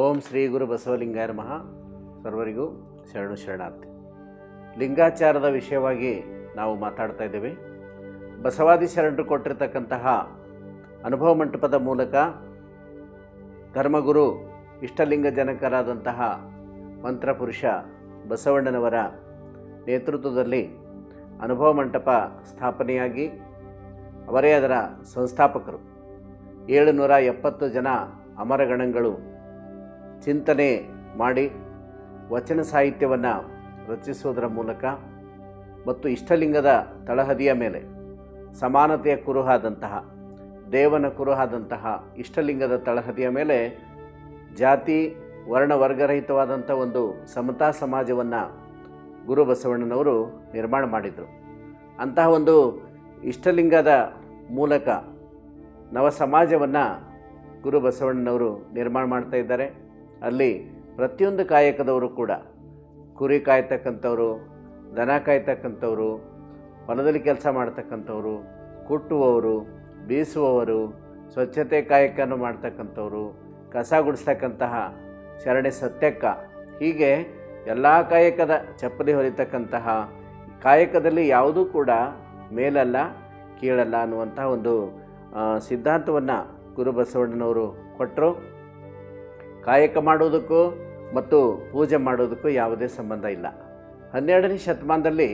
ಓಂ ಶ್ರೀ ಗುರು ಬಸವಲಿಂಗಾಯ ನಮಃ ಸರ್ವರಿಗೂ ಶರಣು ಶರಣಾರ್ಥಿ ಲಿಂಗಾಚಾರದ ವಿಷಯವಾಗಿ ನಾವು ಮಾತಾಡ್ತಾ ಇದ್ದೇವೆ ಬಸವಾದಿ ಶರಣರು ಕೊಟ್ಟಿರ್ತಕ್ಕಂತಹ ಅನುಭವ ಮಂಟಪದ ಮೂಲಕ ಧರ್ಮಗುರು ಇಷ್ಟಲಿಂಗ ಜನಕರಾದಂತಹ ಮಂತ್ರಪುರುಷ ಬಸವಣ್ಣನವರ ನೇತೃತ್ವದಲ್ಲಿ ಅನುಭವ ಮಂಟಪ ಸ್ಥಾಪನೆಯಾಗಿ ಅವರೇ ಅದರ ಸಂಸ್ಥಾಪಕರು ಏಳುನೂರ ಎಪ್ಪತ್ತು ಜನ ಅಮರಗಣಗಳು ಚಿಂತನೆ ಮಾಡಿ ವಚನ ಸಾಹಿತ್ಯವನ್ನು ರಚಿಸುವುದರ ಮೂಲಕ ಮತ್ತು ಇಷ್ಟಲಿಂಗದ ತಳಹದಿಯ ಮೇಲೆ ಸಮಾನತೆಯ ಕುರುಹಾದಂತಹ ದೇವನ ಕುರುಹಾದಂತಹ ಇಷ್ಟಲಿಂಗದ ತಳಹದಿಯ ಮೇಲೆ ಜಾತಿ ವರ್ಣ ವರ್ಗರಹಿತವಾದಂಥ ಒಂದು ಸಮತಾ ಸಮಾಜವನ್ನು ಗುರು ಬಸವಣ್ಣನವರು ನಿರ್ಮಾಣ ಮಾಡಿದರು ಅಂತಹ ಒಂದು ಇಷ್ಟಲಿಂಗದ ಮೂಲಕ ನವ ಸಮಾಜವನ್ನು ಗುರು ಬಸವಣ್ಣನವರು ನಿರ್ಮಾಣ ಮಾಡ್ತಾ ಇದ್ದಾರೆ ಅಲ್ಲಿ ಪ್ರತಿಯೊಂದು ಕಾಯಕದವರು ಕೂಡ ಕುರಿ ಕಾಯ್ತಕ್ಕಂಥವ್ರು ದನ ಕಾಯ್ತಕ್ಕಂಥವ್ರು ಹೊಲದಲ್ಲಿ ಕೆಲಸ ಮಾಡ್ತಕ್ಕಂಥವ್ರು ಕುಟ್ಟುವವರು ಬೀಸುವವರು ಸ್ವಚ್ಛತೆ ಕಾಯಕವನ್ನು ಮಾಡ್ತಕ್ಕಂಥವ್ರು ಕಸ ಗುಡಿಸ್ತಕ್ಕಂತಹ ಶರಣೆ ಸತ್ಯಕ್ಕ ಹೀಗೆ ಎಲ್ಲ ಕಾಯಕದ ಚಪ್ಪಲಿ ಹೊಲಿತಕ್ಕಂತಹ ಕಾಯಕದಲ್ಲಿ ಯಾವುದೂ ಕೂಡ ಮೇಲಲ್ಲ ಕೀಳಲ್ಲ ಅನ್ನುವಂಥ ಒಂದು ಸಿದ್ಧಾಂತವನ್ನು ಗುರು ಬಸವಣ್ಣನವರು ಕೊಟ್ಟರು ಕಾಯಕ ಮಾಡೋದಕ್ಕೂ ಮತ್ತು ಪೂಜೆ ಮಾಡೋದಕ್ಕೂ ಯಾವುದೇ ಸಂಬಂಧ ಇಲ್ಲ ಹನ್ನೆರಡನೇ ಶತಮಾನದಲ್ಲಿ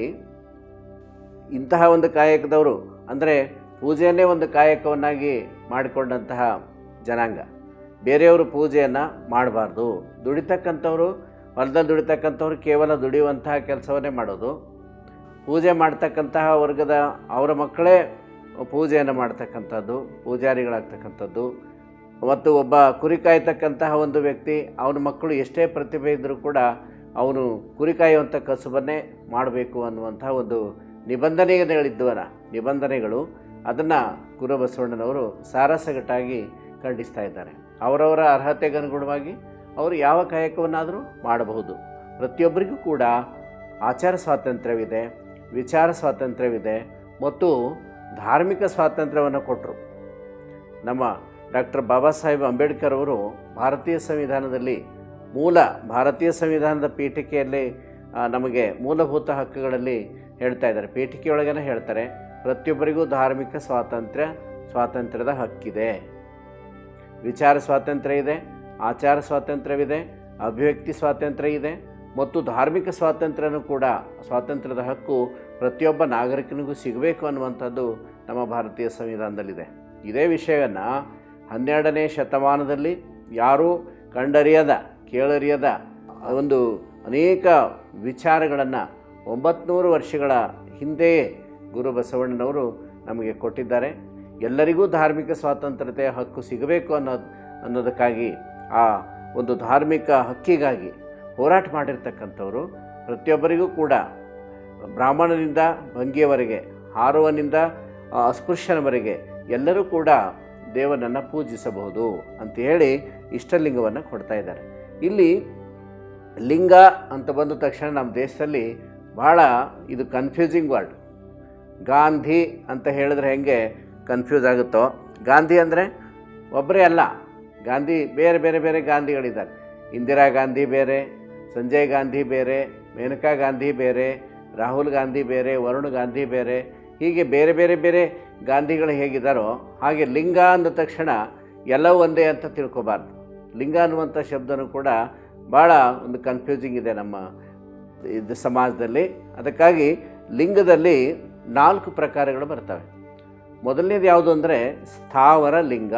ಇಂತಹ ಒಂದು ಕಾಯಕದವರು ಅಂದರೆ ಪೂಜೆಯನ್ನೇ ಒಂದು ಕಾಯಕವನ್ನಾಗಿ ಮಾಡಿಕೊಂಡಂತಹ ಜನಾಂಗ ಬೇರೆಯವರು ಪೂಜೆಯನ್ನು ಮಾಡಬಾರ್ದು ದುಡಿತಕ್ಕಂಥವ್ರು ಹೊಲದಲ್ಲಿ ದುಡಿತಕ್ಕಂಥವ್ರು ಕೇವಲ ದುಡಿಯುವಂತಹ ಕೆಲಸವನ್ನೇ ಮಾಡೋದು ಪೂಜೆ ಮಾಡ್ತಕ್ಕಂತಹ ವರ್ಗದ ಅವರ ಮಕ್ಕಳೇ ಪೂಜೆಯನ್ನು ಮಾಡ್ತಕ್ಕಂಥದ್ದು ಪೂಜಾರಿಗಳಾಗ್ತಕ್ಕಂಥದ್ದು ಮತ್ತು ಒಬ್ಬ ಕುರಿ ಕಾಯ್ತಕ್ಕಂತಹ ಒಂದು ವ್ಯಕ್ತಿ ಅವನ ಮಕ್ಕಳು ಎಷ್ಟೇ ಪ್ರತಿಭೆ ಇದ್ದರೂ ಕೂಡ ಅವನು ಕುರಿ ಕಾಯುವಂಥ ಕಸುಬನ್ನೇ ಮಾಡಬೇಕು ಅನ್ನುವಂಥ ಒಂದು ನಿಬಂಧನೆಗಳಿದ್ದವರ ನಿಬಂಧನೆಗಳು ಅದನ್ನು ಗುರು ಬಸವಣ್ಣನವರು ಸಾರಸಗಟ್ಟಾಗಿ ಖಂಡಿಸ್ತಾ ಇದ್ದಾರೆ ಅವರವರ ಅರ್ಹತೆಗನುಗುಣವಾಗಿ ಅವರು ಯಾವ ಕಾಯಕವನ್ನಾದರೂ ಮಾಡಬಹುದು ಪ್ರತಿಯೊಬ್ಬರಿಗೂ ಕೂಡ ಆಚಾರ ಸ್ವಾತಂತ್ರ್ಯವಿದೆ ವಿಚಾರ ಸ್ವಾತಂತ್ರ್ಯವಿದೆ ಮತ್ತು ಧಾರ್ಮಿಕ ಸ್ವಾತಂತ್ರ್ಯವನ್ನು ಕೊಟ್ಟರು ನಮ್ಮ ಡಾಕ್ಟರ್ ಬಾಬಾ ಸಾಹೇಬ್ ಅಂಬೇಡ್ಕರ್ ಅವರು ಭಾರತೀಯ ಸಂವಿಧಾನದಲ್ಲಿ ಮೂಲ ಭಾರತೀಯ ಸಂವಿಧಾನದ ಪೀಠಿಕೆಯಲ್ಲಿ ಆ, ನಮಗೆ ಮೂಲಭೂತ ಹಕ್ಕುಗಳಲ್ಲಿ ಹೇಳ್ತಾ ಇದ್ದಾರೆ ಪೀಠಿಕೆಯೊಳಗೇ ಹೇಳ್ತಾರೆ ಪ್ರತಿಯೊಬ್ಬರಿಗೂ ಧಾರ್ಮಿಕ ಸ್ವಾತಂತ್ರ್ಯ ಸ್ವಾತಂತ್ರ್ಯದ ಹಕ್ಕಿದೆ ವಿಚಾರ ಸ್ವಾತಂತ್ರ್ಯ ಇದೆ ಆಚಾರ ಸ್ವಾತಂತ್ರ್ಯವಿದೆ ಅಭಿವ್ಯಕ್ತಿ ಸ್ವಾತಂತ್ರ್ಯ ಇದೆ ಮತ್ತು ಧಾರ್ಮಿಕ ಸ್ವಾತಂತ್ರ್ಯನೂ ಕೂಡ ಸ್ವಾತಂತ್ರ್ಯದ ಹಕ್ಕು ಪ್ರತಿಯೊಬ್ಬ ನಾಗರಿಕನಿಗೂ ಸಿಗಬೇಕು ಅನ್ನುವಂಥದ್ದು ನಮ್ಮ ಭಾರತೀಯ ಸಂವಿಧಾನದಲ್ಲಿದೆ ಇದೇ ವಿಷಯವನ್ನು ಹನ್ನೆರಡನೇ ಶತಮಾನದಲ್ಲಿ ಯಾರೂ ಕಂಡರಿಯದ ಕೇಳರಿಯದ ಒಂದು ಅನೇಕ ವಿಚಾರಗಳನ್ನು ಒಂಬತ್ನೂರು ವರ್ಷಗಳ ಹಿಂದೆಯೇ ಗುರು ಬಸವಣ್ಣನವರು ನಮಗೆ ಕೊಟ್ಟಿದ್ದಾರೆ ಎಲ್ಲರಿಗೂ ಧಾರ್ಮಿಕ ಸ್ವಾತಂತ್ರ್ಯತೆಯ ಹಕ್ಕು ಸಿಗಬೇಕು ಅನ್ನೋದು ಅನ್ನೋದಕ್ಕಾಗಿ ಆ ಒಂದು ಧಾರ್ಮಿಕ ಹಕ್ಕಿಗಾಗಿ ಹೋರಾಟ ಮಾಡಿರ್ತಕ್ಕಂಥವರು ಪ್ರತಿಯೊಬ್ಬರಿಗೂ ಕೂಡ ಬ್ರಾಹ್ಮಣನಿಂದ ಭಂಗಿಯವರೆಗೆ ಹಾರುವನಿಂದ ಆ, ಅಸ್ಪೃಶ್ಯನವರೆಗೆ ಎಲ್ಲರೂ ಕೂಡ ದೇವನನ್ನು ಪೂಜಿಸಬಹುದು ಅಂತ ಹೇಳಿ ಇಷ್ಟಲಿಂಗವನ್ನು ಕೊಡ್ತಾ ಇದ್ದಾರೆ ಇಲ್ಲಿ ಲಿಂಗ ಅಂತ ಬಂದ ತಕ್ಷಣ ನಮ್ಮ ದೇಶದಲ್ಲಿ ಭಾಳ ಇದು ಕನ್ಫ್ಯೂಸಿಂಗ್ ವರ್ಡ್ ಗಾಂಧಿ ಅಂತ ಹೇಳಿದ್ರೆ ಹೆಂಗೆ ಕನ್ಫ್ಯೂಸ್ ಆಗುತ್ತೋ ಗಾಂಧಿ ಅಂದರೆ ಒಬ್ಬರೇ ಅಲ್ಲ ಗಾಂಧಿ ಬೇರೆ ಬೇರೆ ಬೇರೆ ಗಾಂಧಿಗಳಿದ್ದಾರೆ ಇಂದಿರಾ ಗಾಂಧಿ ಬೇರೆ ಸಂಜಯ್ ಗಾಂಧಿ ಬೇರೆ ಮೇನಕಾ ಗಾಂಧಿ ಬೇರೆ ರಾಹುಲ್ ಗಾಂಧಿ ಬೇರೆ ವರುಣ್ ಗಾಂಧಿ ಬೇರೆ ಹೀಗೆ ಬೇರೆ ಬೇರೆ ಬೇರೆ ಗಾಂಧಿಗಳು ಹೇಗಿದ್ದಾರೋ ಹಾಗೆ ಲಿಂಗ ಅಂದ ತಕ್ಷಣ ಎಲ್ಲವೂ ಒಂದೇ ಅಂತ ತಿಳ್ಕೊಬಾರ್ದು ಲಿಂಗ ಅನ್ನುವಂಥ ಶಬ್ದನೂ ಕೂಡ ಭಾಳ ಒಂದು ಕನ್ಫ್ಯೂಸಿಂಗ್ ಇದೆ ನಮ್ಮ ಇದು ಸಮಾಜದಲ್ಲಿ ಅದಕ್ಕಾಗಿ ಲಿಂಗದಲ್ಲಿ ನಾಲ್ಕು ಪ್ರಕಾರಗಳು ಬರ್ತವೆ ಮೊದಲನೇದು ಯಾವುದು ಅಂದರೆ ಸ್ಥಾವರ ಲಿಂಗ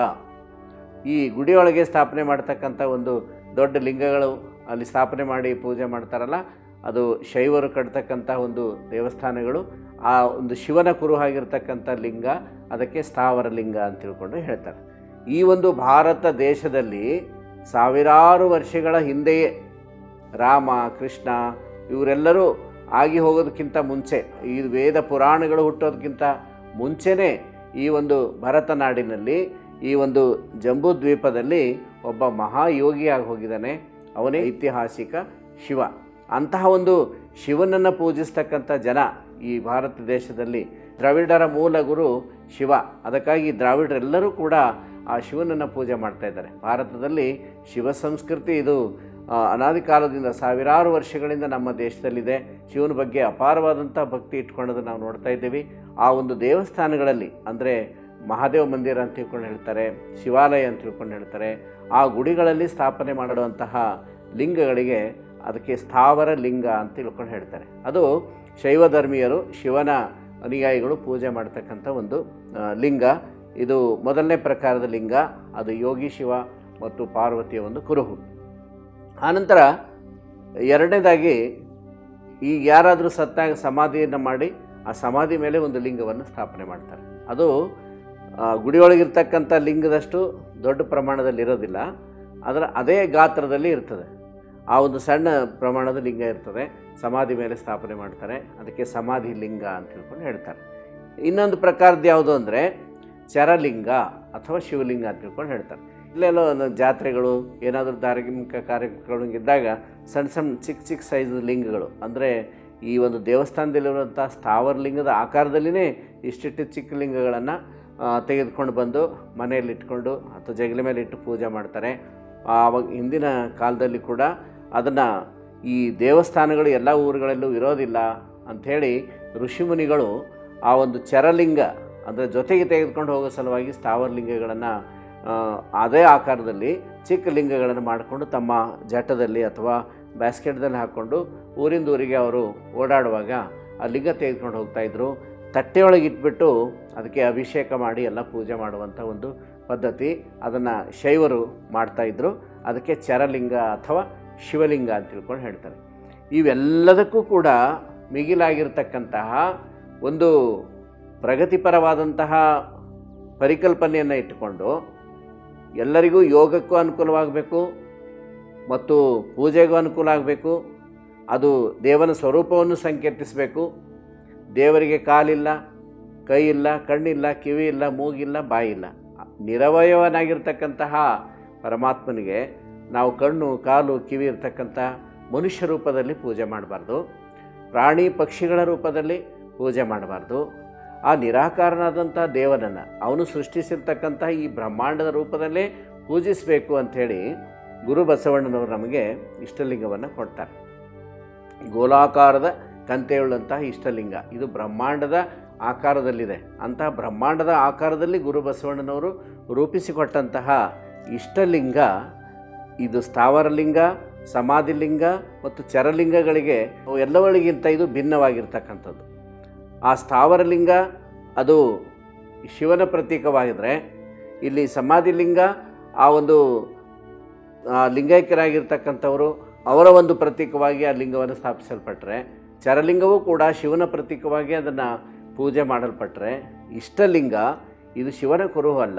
ಈ ಗುಡಿಯೊಳಗೆ ಸ್ಥಾಪನೆ ಮಾಡ್ತಕ್ಕಂಥ ಒಂದು ದೊಡ್ಡ ಲಿಂಗಗಳು ಅಲ್ಲಿ ಸ್ಥಾಪನೆ ಮಾಡಿ ಪೂಜೆ ಮಾಡ್ತಾರಲ್ಲ ಅದು ಶೈವರು ಕಟ್ತಕ್ಕಂಥ ಒಂದು ದೇವಸ್ಥಾನಗಳು ಆ ಒಂದು ಶಿವನ ಕುರುಹಾಗಿರ್ತಕ್ಕಂಥ ಲಿಂಗ ಅದಕ್ಕೆ ಸ್ಥಾವರ ಲಿಂಗ ಅಂತ ತಿಳ್ಕೊಂಡು ಹೇಳ್ತಾರೆ ಈ ಒಂದು ಭಾರತ ದೇಶದಲ್ಲಿ ಸಾವಿರಾರು ವರ್ಷಗಳ ಹಿಂದೆಯೇ ರಾಮ ಕೃಷ್ಣ ಇವರೆಲ್ಲರೂ ಆಗಿ ಹೋಗೋದಕ್ಕಿಂತ ಮುಂಚೆ ಈ ವೇದ ಪುರಾಣಗಳು ಹುಟ್ಟೋದಕ್ಕಿಂತ ಮುಂಚೆನೇ ಈ ಒಂದು ಭರತ ನಾಡಿನಲ್ಲಿ ಈ ಒಂದು ಜಂಬೂ ದ್ವೀಪದಲ್ಲಿ ಒಬ್ಬ ಮಹಾಯೋಗಿಯಾಗಿ ಹೋಗಿದ್ದಾನೆ ಅವನೇ ಐತಿಹಾಸಿಕ ಶಿವ ಅಂತಹ ಒಂದು ಶಿವನನ್ನು ಪೂಜಿಸ್ತಕ್ಕಂಥ ಜನ ಈ ಭಾರತ ದೇಶದಲ್ಲಿ ದ್ರಾವಿಡರ ಮೂಲ ಗುರು ಶಿವ ಅದಕ್ಕಾಗಿ ದ್ರಾವಿಡರೆಲ್ಲರೂ ಕೂಡ ಆ ಶಿವನನ್ನು ಪೂಜೆ ಮಾಡ್ತಾ ಇದ್ದಾರೆ ಭಾರತದಲ್ಲಿ ಶಿವ ಸಂಸ್ಕೃತಿ ಇದು ಆ, ಅನಾದಿ ಕಾಲದಿಂದ ಸಾವಿರಾರು ವರ್ಷಗಳಿಂದ ನಮ್ಮ ದೇಶದಲ್ಲಿದೆ ಶಿವನ ಬಗ್ಗೆ ಅಪಾರವಾದಂಥ ಭಕ್ತಿ ಇಟ್ಕೊಳ್ಳೋದನ್ನು ನಾವು ನೋಡ್ತಾ ಇದ್ದೀವಿ ಆ ಒಂದು ದೇವಸ್ಥಾನಗಳಲ್ಲಿ ಅಂದರೆ ಮಹಾದೇವ ಮಂದಿರ ಅಂತ ತಿಳ್ಕೊಂಡು ಹೇಳ್ತಾರೆ ಶಿವಾಲಯ ಅಂತ ತಿಳ್ಕೊಂಡು ಹೇಳ್ತಾರೆ ಆ ಗುಡಿಗಳಲ್ಲಿ ಸ್ಥಾಪನೆ ಮಾಡುವಂತಹ ಲಿಂಗಗಳಿಗೆ ಅದಕ್ಕೆ ಸ್ಥಾವರ ಲಿಂಗ ಅಂತ ತಿಳ್ಕೊಂಡು ಹೇಳ್ತಾರೆ ಅದು ಶೈವ ಧರ್ಮೀಯರು ಶಿವನ ಅನುಯಾಯಿಗಳು ಪೂಜೆ ಮಾಡ್ತಕ್ಕಂಥ ಒಂದು ಆ, ಲಿಂಗ ಇದು ಮೊದಲನೇ ಪ್ರಕಾರದ ಲಿಂಗ ಅದು ಯೋಗಿ ಶಿವ ಮತ್ತು ಪಾರ್ವತಿಯ ಒಂದು ಕುರುಹು ಆನಂತರ ಎರಡನೇದಾಗಿ ಈಗ ಯಾರಾದರೂ ಸತ್ತಾಗ ಸಮಾಧಿಯನ್ನು ಮಾಡಿ ಆ ಸಮಾಧಿ ಮೇಲೆ ಒಂದು ಲಿಂಗವನ್ನು ಸ್ಥಾಪನೆ ಮಾಡ್ತಾರೆ ಅದು ಆ, ಗುಡಿಯೊಳಗಿರ್ತಕ್ಕಂಥ ಲಿಂಗದಷ್ಟು ದೊಡ್ಡ ಪ್ರಮಾಣದಲ್ಲಿ ಇರೋದಿಲ್ಲ ಅದರ ಅದೇ ಗಾತ್ರದಲ್ಲಿ ಇರ್ತದೆ ಆ ಒಂದು ಸಣ್ಣ ಪ್ರಮಾಣದ ಲಿಂಗ ಇರ್ತದೆ ಸಮಾಧಿ ಮೇಲೆ ಸ್ಥಾಪನೆ ಮಾಡ್ತಾರೆ ಅದಕ್ಕೆ ಸಮಾಧಿ ಲಿಂಗ ಅಂತ ತಿಳ್ಕೊಂಡು ಹೇಳ್ತಾರೆ ಇನ್ನೊಂದು ಪ್ರಕಾರದ ಯಾವುದು ಅಂದರೆ ಚರಲಿಂಗ ಅಥವಾ ಶಿವಲಿಂಗ ಅಂತ ತಿಳ್ಕೊಂಡು ಹೇಳ್ತಾರೆ ಇಲ್ಲೆಲ್ಲೋ ಒಂದು ಜಾತ್ರೆಗಳು ಏನಾದರೂ ಧಾರ್ಮಿಕ ಕಾರ್ಯಕ್ರಮಗಳು ಇದ್ದಾಗ ಸಣ್ಣ ಸಣ್ಣ ಚಿಕ್ಕ ಚಿಕ್ಕ ಸೈಜ್ ಲಿಂಗಗಳು ಅಂದರೆ ಈ ಒಂದು ದೇವಸ್ಥಾನದಲ್ಲಿರುವಂಥ ಸ್ಥಾವರ ಲಿಂಗದ ಆಕಾರದಲ್ಲಿನೇ ಇಷ್ಟಿಷ್ಟು ಚಿಕ್ಕ ಲಿಂಗಗಳನ್ನು ತೆಗೆದುಕೊಂಡು ಬಂದು ಮನೆಯಲ್ಲಿ ಇಟ್ಕೊಂಡು ಅಥವಾ ಜಗಲಿ ಮೇಲೆ ಇಟ್ಟು ಪೂಜೆ ಮಾಡ್ತಾರೆ ಆವಾಗ ಹಿಂದಿನ ಕಾಲದಲ್ಲಿ ಕೂಡ ಅದನ್ನು ಈ ದೇವಸ್ಥಾನಗಳು ಎಲ್ಲ ಊರುಗಳಲ್ಲೂ ಇರೋದಿಲ್ಲ ಅಂಥೇಳಿ ಋಷಿಮುನಿಗಳು ಆ ಒಂದು ಚರಲಿಂಗ ಅಂದರೆ ಜೊತೆಗೆ ತೆಗೆದುಕೊಂಡು ಹೋಗೋ ಸಲುವಾಗಿ ಸ್ಥಾವರ ಲಿಂಗಗಳನ್ನು ಅದೇ ಆಕಾರದಲ್ಲಿ ಚಿಕ್ಕ ಲಿಂಗಗಳನ್ನು ಮಾಡಿಕೊಂಡು ತಮ್ಮ ಜಟದಲ್ಲಿ ಅಥವಾ ಬ್ಯಾಸ್ಕೆಟ್ದಲ್ಲಿ ಹಾಕ್ಕೊಂಡು ಊರಿಂದ ಊರಿಗೆ ಅವರು ಓಡಾಡುವಾಗ ಆ ಲಿಂಗ ತೆಗೆದುಕೊಂಡು ಹೋಗ್ತಾಯಿದ್ರು ತಟ್ಟೆಯೊಳಗೆ ಇಟ್ಬಿಟ್ಟು ಅದಕ್ಕೆ ಅಭಿಷೇಕ ಮಾಡಿ ಎಲ್ಲ ಪೂಜೆ ಮಾಡುವಂಥ ಒಂದು ಪದ್ಧತಿ ಅದನ್ನು ಶೈವರು ಮಾಡ್ತಾಯಿದ್ರು ಅದಕ್ಕೆ ಚರಲಿಂಗ ಅಥವಾ ಶಿವಲಿಂಗ ಅಂತ ತಿಳ್ಕೊಂಡು ಹೇಳ್ತಾರೆ ಇವೆಲ್ಲದಕ್ಕೂ ಕೂಡ ಮಿಗಿಲಾಗಿರ್ತಕ್ಕಂತಹ ಒಂದು ಪ್ರಗತಿಪರವಾದಂತಹ ಪರಿಕಲ್ಪನೆಯನ್ನು ಇಟ್ಟುಕೊಂಡು ಎಲ್ಲರಿಗೂ ಯೋಗಕ್ಕೂ ಅನುಕೂಲವಾಗಬೇಕು ಮತ್ತು ಪೂಜೆಗೂ ಅನುಕೂಲ ಆಗಬೇಕು ಅದು ದೇವನ ಸ್ವರೂಪವನ್ನು ಸಂಕೇತಿಸಬೇಕು ದೇವರಿಗೆ ಕಾಲಿಲ್ಲ ಕೈ ಇಲ್ಲ ಕಣ್ಣಿಲ್ಲ ಕಿವಿ ಇಲ್ಲ ಮೂಗಿಲ್ಲ ಬಾಯಿಲ್ಲ ನಿರವಯವನಾಗಿರ್ತಕ್ಕಂತಹ ಪರಮಾತ್ಮನಿಗೆ ನಾವು ಕಣ್ಣು ಕಾಲು ಕಿವಿ ಇರ್ತಕ್ಕಂಥ ಮನುಷ್ಯ ರೂಪದಲ್ಲಿ ಪೂಜೆ ಮಾಡಬಾರ್ದು ಪ್ರಾಣಿ ಪಕ್ಷಿಗಳ ರೂಪದಲ್ಲಿ ಪೂಜೆ ಮಾಡಬಾರ್ದು ಆ ನಿರಾಕಾರನಾದಂಥ ದೇವನನ್ನು ಅವನು ಸೃಷ್ಟಿಸಿರ್ತಕ್ಕಂಥ ಈ ಬ್ರಹ್ಮಾಂಡದ ರೂಪದಲ್ಲೇ ಪೂಜಿಸಬೇಕು ಅಂಥೇಳಿ ಗುರು ಬಸವಣ್ಣನವರು ನಮಗೆ ಇಷ್ಟಲಿಂಗವನ್ನು ಕೊಡ್ತಾರೆ ಗೋಲಾಕಾರದ ಕಂತೆಯುಳ್ಳಂತಹ ಇಷ್ಟಲಿಂಗ ಇದು ಬ್ರಹ್ಮಾಂಡದ ಆಕಾರದಲ್ಲಿದೆ ಅಂತಹ ಬ್ರಹ್ಮಾಂಡದ ಆಕಾರದಲ್ಲಿ ಗುರು ಬಸವಣ್ಣನವರು ರೂಪಿಸಿಕೊಟ್ಟಂತಹ ಇಷ್ಟಲಿಂಗ ಇದು ಸ್ಥಾವರ ಲಿಂಗ ಸಮಾಧಿ ಲಿಂಗ ಮತ್ತು ಚರಲಿಂಗಗಳಿಗೆ ಅವು ಎಲ್ಲಗಳಿಗಿಂತ ಇದು ಭಿನ್ನವಾಗಿರ್ತಕ್ಕಂಥದ್ದು ಆ ಸ್ಥಾವರ ಲಿಂಗ ಅದು ಶಿವನ ಪ್ರತೀಕವಾಗಿದ್ದರೆ ಇಲ್ಲಿ ಸಮಾಧಿ ಲಿಂಗ ಆ ಒಂದು ಆ, ಲಿಂಗೈಕ್ಯರಾಗಿರ್ತಕ್ಕಂಥವರು ಅವರ ಒಂದು ಪ್ರತೀಕವಾಗಿ ಆ ಲಿಂಗವನ್ನು ಸ್ಥಾಪಿಸಲ್ಪಟ್ಟರೆ ಚರಲಿಂಗವೂ ಕೂಡ ಶಿವನ ಪ್ರತೀಕವಾಗಿ ಅದನ್ನು ಪೂಜೆ ಮಾಡಲ್ಪಟ್ಟರೆ ಇಷ್ಟಲಿಂಗ ಇದು ಶಿವನ ಕುರುಹು ಅಲ್ಲ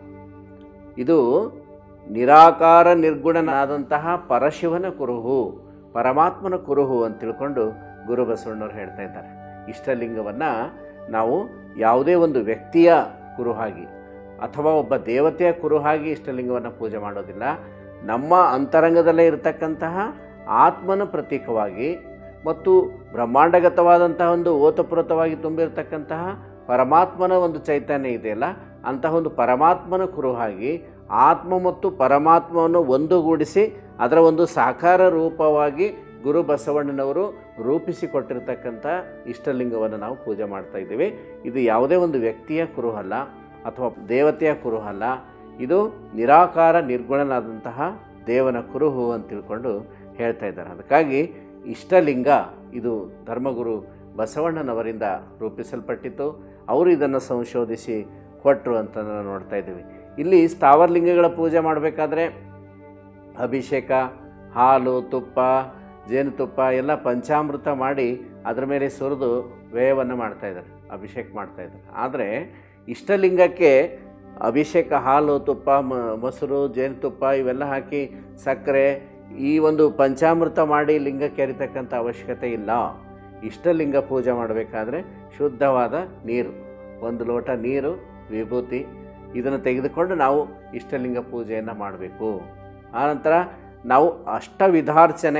ಇದು ನಿರಾಕಾರ ನಿರ್ಗುಣನಾದಂತಹ ಪರಶಿವನ ಕುರುಹು ಪರಮಾತ್ಮನ ಕುರುಹು ಅಂತ ತಿಳ್ಕೊಂಡು ಗುರು ಬಸವಣ್ಣವ್ರು ಹೇಳ್ತಾ ಇದ್ದಾರೆ ಇಷ್ಟಲಿಂಗವನ್ನು ನಾವು ಯಾವುದೇ ಒಂದು ವ್ಯಕ್ತಿಯ ಕುರುಹಾಗಿ ಅಥವಾ ಒಬ್ಬ ದೇವತೆಯ ಕುರುಹಾಗಿ ಇಷ್ಟಲಿಂಗವನ್ನು ಪೂಜೆ ಮಾಡೋದಿಲ್ಲ ನಮ್ಮ ಅಂತರಂಗದಲ್ಲೇ ಇರತಕ್ಕಂತಹ ಆತ್ಮನ ಪ್ರತೀಕವಾಗಿ ಮತ್ತು ಬ್ರಹ್ಮಾಂಡಗತವಾದಂತಹ ಒಂದು ಓತಪ್ರೋತವಾಗಿ ತುಂಬಿರತಕ್ಕಂತಹ ಪರಮಾತ್ಮನ ಒಂದು ಚೈತನ್ಯ ಇದೆಯಲ್ಲ ಅಂತಹ ಒಂದು ಪರಮಾತ್ಮನ ಕುರುಹಾಗಿ ಆತ್ಮ ಮತ್ತು ಪರಮಾತ್ಮವನ್ನು ಒಂದುಗೂಡಿಸಿ ಅದರ ಒಂದು ಸಾಕಾರ ರೂಪವಾಗಿ ಗುರು ಬಸವಣ್ಣನವರು ರೂಪಿಸಿಕೊಟ್ಟಿರ್ತಕ್ಕಂಥ ಇಷ್ಟಲಿಂಗವನ್ನು ನಾವು ಪೂಜೆ ಮಾಡ್ತಾ ಇದ್ದೀವಿ ಇದು ಯಾವುದೇ ಒಂದು ವ್ಯಕ್ತಿಯ ಕುರುಹಲ್ಲ ಅಥವಾ ದೇವತೆಯ ಕುರುಹಲ್ಲ ಇದು ನಿರಾಕಾರ ನಿರ್ಗುಣನಾದಂತಹ ದೇವನ ಕುರುಹು ಅಂತ ತಿಳ್ಕೊಂಡು ಹೇಳ್ತಾ ಇದ್ದಾರೆ ಅದಕ್ಕಾಗಿ ಇಷ್ಟಲಿಂಗ ಇದು ಧರ್ಮಗುರು ಬಸವಣ್ಣನವರಿಂದ ರೂಪಿಸಲ್ಪಟ್ಟಿತ್ತು ಅವರು ಇದನ್ನು ಸಂಶೋಧಿಸಿ ಕೊಟ್ಟರು ಅಂತ ನಾವು ನೋಡ್ತಾ ಇದ್ದೀವಿ ಇಲ್ಲಿ ಸ್ಥಾವರ ಲಿಂಗಗಳ ಪೂಜೆ ಮಾಡಬೇಕಾದ್ರೆ ಅಭಿಷೇಕ ಹಾಲು ತುಪ್ಪ ಜೇನುತುಪ್ಪ ಎಲ್ಲ ಪಂಚಾಮೃತ ಮಾಡಿ ಅದರ ಮೇಲೆ ಸುರಿದು ವ್ಯಯವನ್ನು ಮಾಡ್ತಾಯಿದ್ದಾರೆ ಅಭಿಷೇಕ ಮಾಡ್ತಾಯಿದ್ದಾರೆ ಆದರೆ ಇಷ್ಟಲಿಂಗಕ್ಕೆ ಅಭಿಷೇಕ ಹಾಲು ತುಪ್ಪ ಮ ಮೊಸರು ಜೇನುತುಪ್ಪ ಇವೆಲ್ಲ ಹಾಕಿ ಸಕ್ಕರೆ ಈ ಒಂದು ಪಂಚಾಮೃತ ಮಾಡಿ ಲಿಂಗಕ್ಕೆ ಎರಿತಕ್ಕಂಥ ಅವಶ್ಯಕತೆ ಇಲ್ಲ ಇಷ್ಟಲಿಂಗ ಪೂಜೆ ಮಾಡಬೇಕಾದ್ರೆ ಶುದ್ಧವಾದ ನೀರು ಒಂದು ಲೋಟ ನೀರು ವಿಭೂತಿ ಇದನ್ನು ತೆಗೆದುಕೊಂಡು ನಾವು ಇಷ್ಟಲಿಂಗ ಪೂಜೆಯನ್ನು ಮಾಡಬೇಕು ಆನಂತರ ನಾವು ಅಷ್ಟವಿಧಾರ್ಚನೆ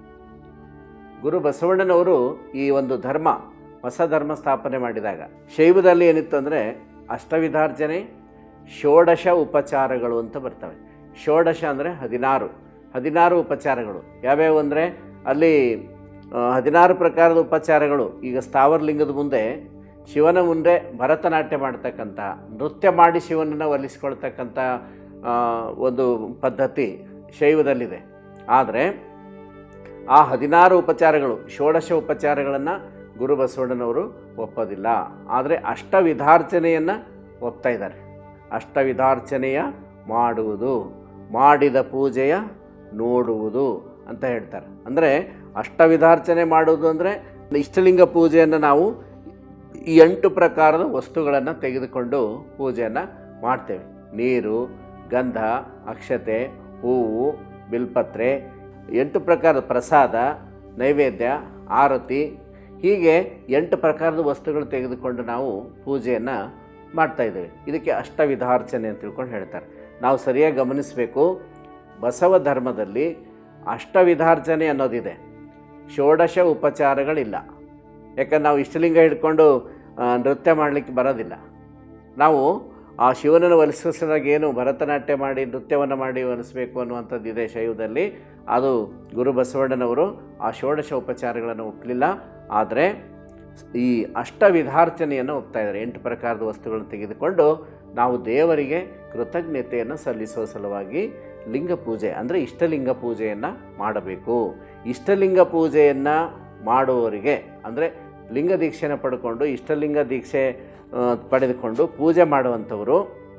ಗುರು ಬಸವಣ್ಣನವರು ಈ ಒಂದು ಧರ್ಮ ಹೊಸ ಧರ್ಮ ಸ್ಥಾಪನೆ ಮಾಡಿದಾಗ ಶೈವದಲ್ಲಿ ಏನಿತ್ತು ಅಂದರೆ ಅಷ್ಟವಿಧಾರ್ಚನೆ ಷೋಡಶ ಉಪಚಾರಗಳು ಅಂತ ಬರ್ತವೆ ಷೋಡಶ ಅಂದರೆ ಹದಿನಾರು ಹದಿನಾರು ಉಪಚಾರಗಳು ಯಾವ್ಯಾವು ಅಂದರೆ ಅಲ್ಲಿ ಆ, ಹದಿನಾರು ಪ್ರಕಾರದ ಉಪಚಾರಗಳು ಈಗ ಸ್ಥಾವರಲಿಂಗದ ಮುಂದೆ ಶಿವನ ಮುಂದೆ ಭರತನಾಟ್ಯ ಮಾಡ್ತಕ್ಕಂಥ ನೃತ್ಯ ಮಾಡಿ ಶಿವನನ್ನು ಒಲಿಸ್ಕೊಳ್ತಕ್ಕಂಥ ಆ, ಒಂದು ಪದ್ಧತಿ ಶೈವದಲ್ಲಿದೆ ಆದರೆ ಆ ಹದಿನಾರು ಉಪಚಾರಗಳು ಷೋಡಶ ಉಪಚಾರಗಳನ್ನು ಗುರು ಬಸವಣ್ಣನವರು ಒಪ್ಪೋದಿಲ್ಲ ಆದರೆ ಅಷ್ಟವಿಧಾರ್ಚನೆಯನ್ನು ಒಪ್ತಾ ಇದ್ದಾರೆ ಅಷ್ಟವಿಧಾರ್ಚನೆಯ ಮಾಡುವುದು ಮಾಡಿದ ಪೂಜೆಯ ನೋಡುವುದು ಅಂತ ಹೇಳ್ತಾರೆ ಅಂದರೆ ಅಷ್ಟವಿಧಾರ್ಚನೆ ಮಾಡುವುದು ಅಂದರೆ ಇಷ್ಟಲಿಂಗ ಪೂಜೆಯನ್ನು ನಾವು ಈ ಎಂಟು ಪ್ರಕಾರದ ವಸ್ತುಗಳನ್ನು ತೆಗೆದುಕೊಂಡು ಪೂಜೆಯನ್ನು ಮಾಡ್ತೇವೆ ನೀರು ಗಂಧ ಅಕ್ಷತೆ ಹೂವು ಬಿಲ್ಪತ್ರೆ ಎಂಟು ಪ್ರಕಾರದ ಪ್ರಸಾದ ನೈವೇದ್ಯ ಆರತಿ ಹೀಗೆ ಎಂಟು ಪ್ರಕಾರದ ವಸ್ತುಗಳು ತೆಗೆದುಕೊಂಡು ನಾವು ಪೂಜೆಯನ್ನು ಮಾಡ್ತಾ ಇದ್ದೇವೆ ಇದಕ್ಕೆ ಅಷ್ಟವಿಧಾರ್ಚನೆ ಅಂತ ತಿಳ್ಕೊಂಡು ಹೇಳ್ತಾರೆ ನಾವು ಸರಿಯಾಗಿ ಗಮನಿಸಬೇಕು ಬಸವ ಧರ್ಮದಲ್ಲಿ ಅಷ್ಟವಿಧಾರ್ಚನೆ ಅನ್ನೋದಿದೆ ಷೋಡಶ ಉಪಚಾರಗಳಿಲ್ಲ ಯಾಕಂದ್ರೆ ನಾವು ಇಷ್ಟಲಿಂಗ ಹಿಡ್ಕೊಂಡು ಆ, ನೃತ್ಯ ಮಾಡಲಿಕ್ಕೆ ಬರೋದಿಲ್ಲ ನಾವು ಆ ಶಿವನನ್ನು ಒಲಿಸಿದಾಗ ಏನು ಭರತನಾಟ್ಯ ಮಾಡಿ ನೃತ್ಯವನ್ನು ಮಾಡಿ ಒಲಿಸಬೇಕು ಅನ್ನುವಂಥದ್ದು ಇದೆ ಶೈವದಲ್ಲಿ ಅದು ಗುರು ಬಸವಣ್ಣನವರು ಆ ಷೋಡಶ ಉಪಚಾರಗಳನ್ನು ಒಪ್ಪಲಿಲ್ಲ ಆದರೆ ಈ ಅಷ್ಟವಿಧಾರ್ಚನೆಯನ್ನು ಒಪ್ತಾ ಇದ್ದಾರೆ ಎಂಟು ಪ್ರಕಾರದ ವಸ್ತುಗಳನ್ನು ತೆಗೆದುಕೊಂಡು ನಾವು ದೇವರಿಗೆ ಕೃತಜ್ಞತೆಯನ್ನು ಸಲ್ಲಿಸುವ ಸಲುವಾಗಿ ಲಿಂಗ ಪೂಜೆ ಅಂದರೆ ಇಷ್ಟಲಿಂಗ ಪೂಜೆಯನ್ನು ಮಾಡಬೇಕು ಇಷ್ಟಲಿಂಗ ಪೂಜೆಯನ್ನು ಮಾಡುವವರಿಗೆ ಅಂದರೆ ಲಿಂಗ ದೀಕ್ಷೆನ ಪಡ್ಕೊಂಡು ಇಷ್ಟಲಿಂಗ ದೀಕ್ಷೆ ಆ, ಪಡೆದುಕೊಂಡು ಪೂಜೆ ಮಾಡುವಂಥವರು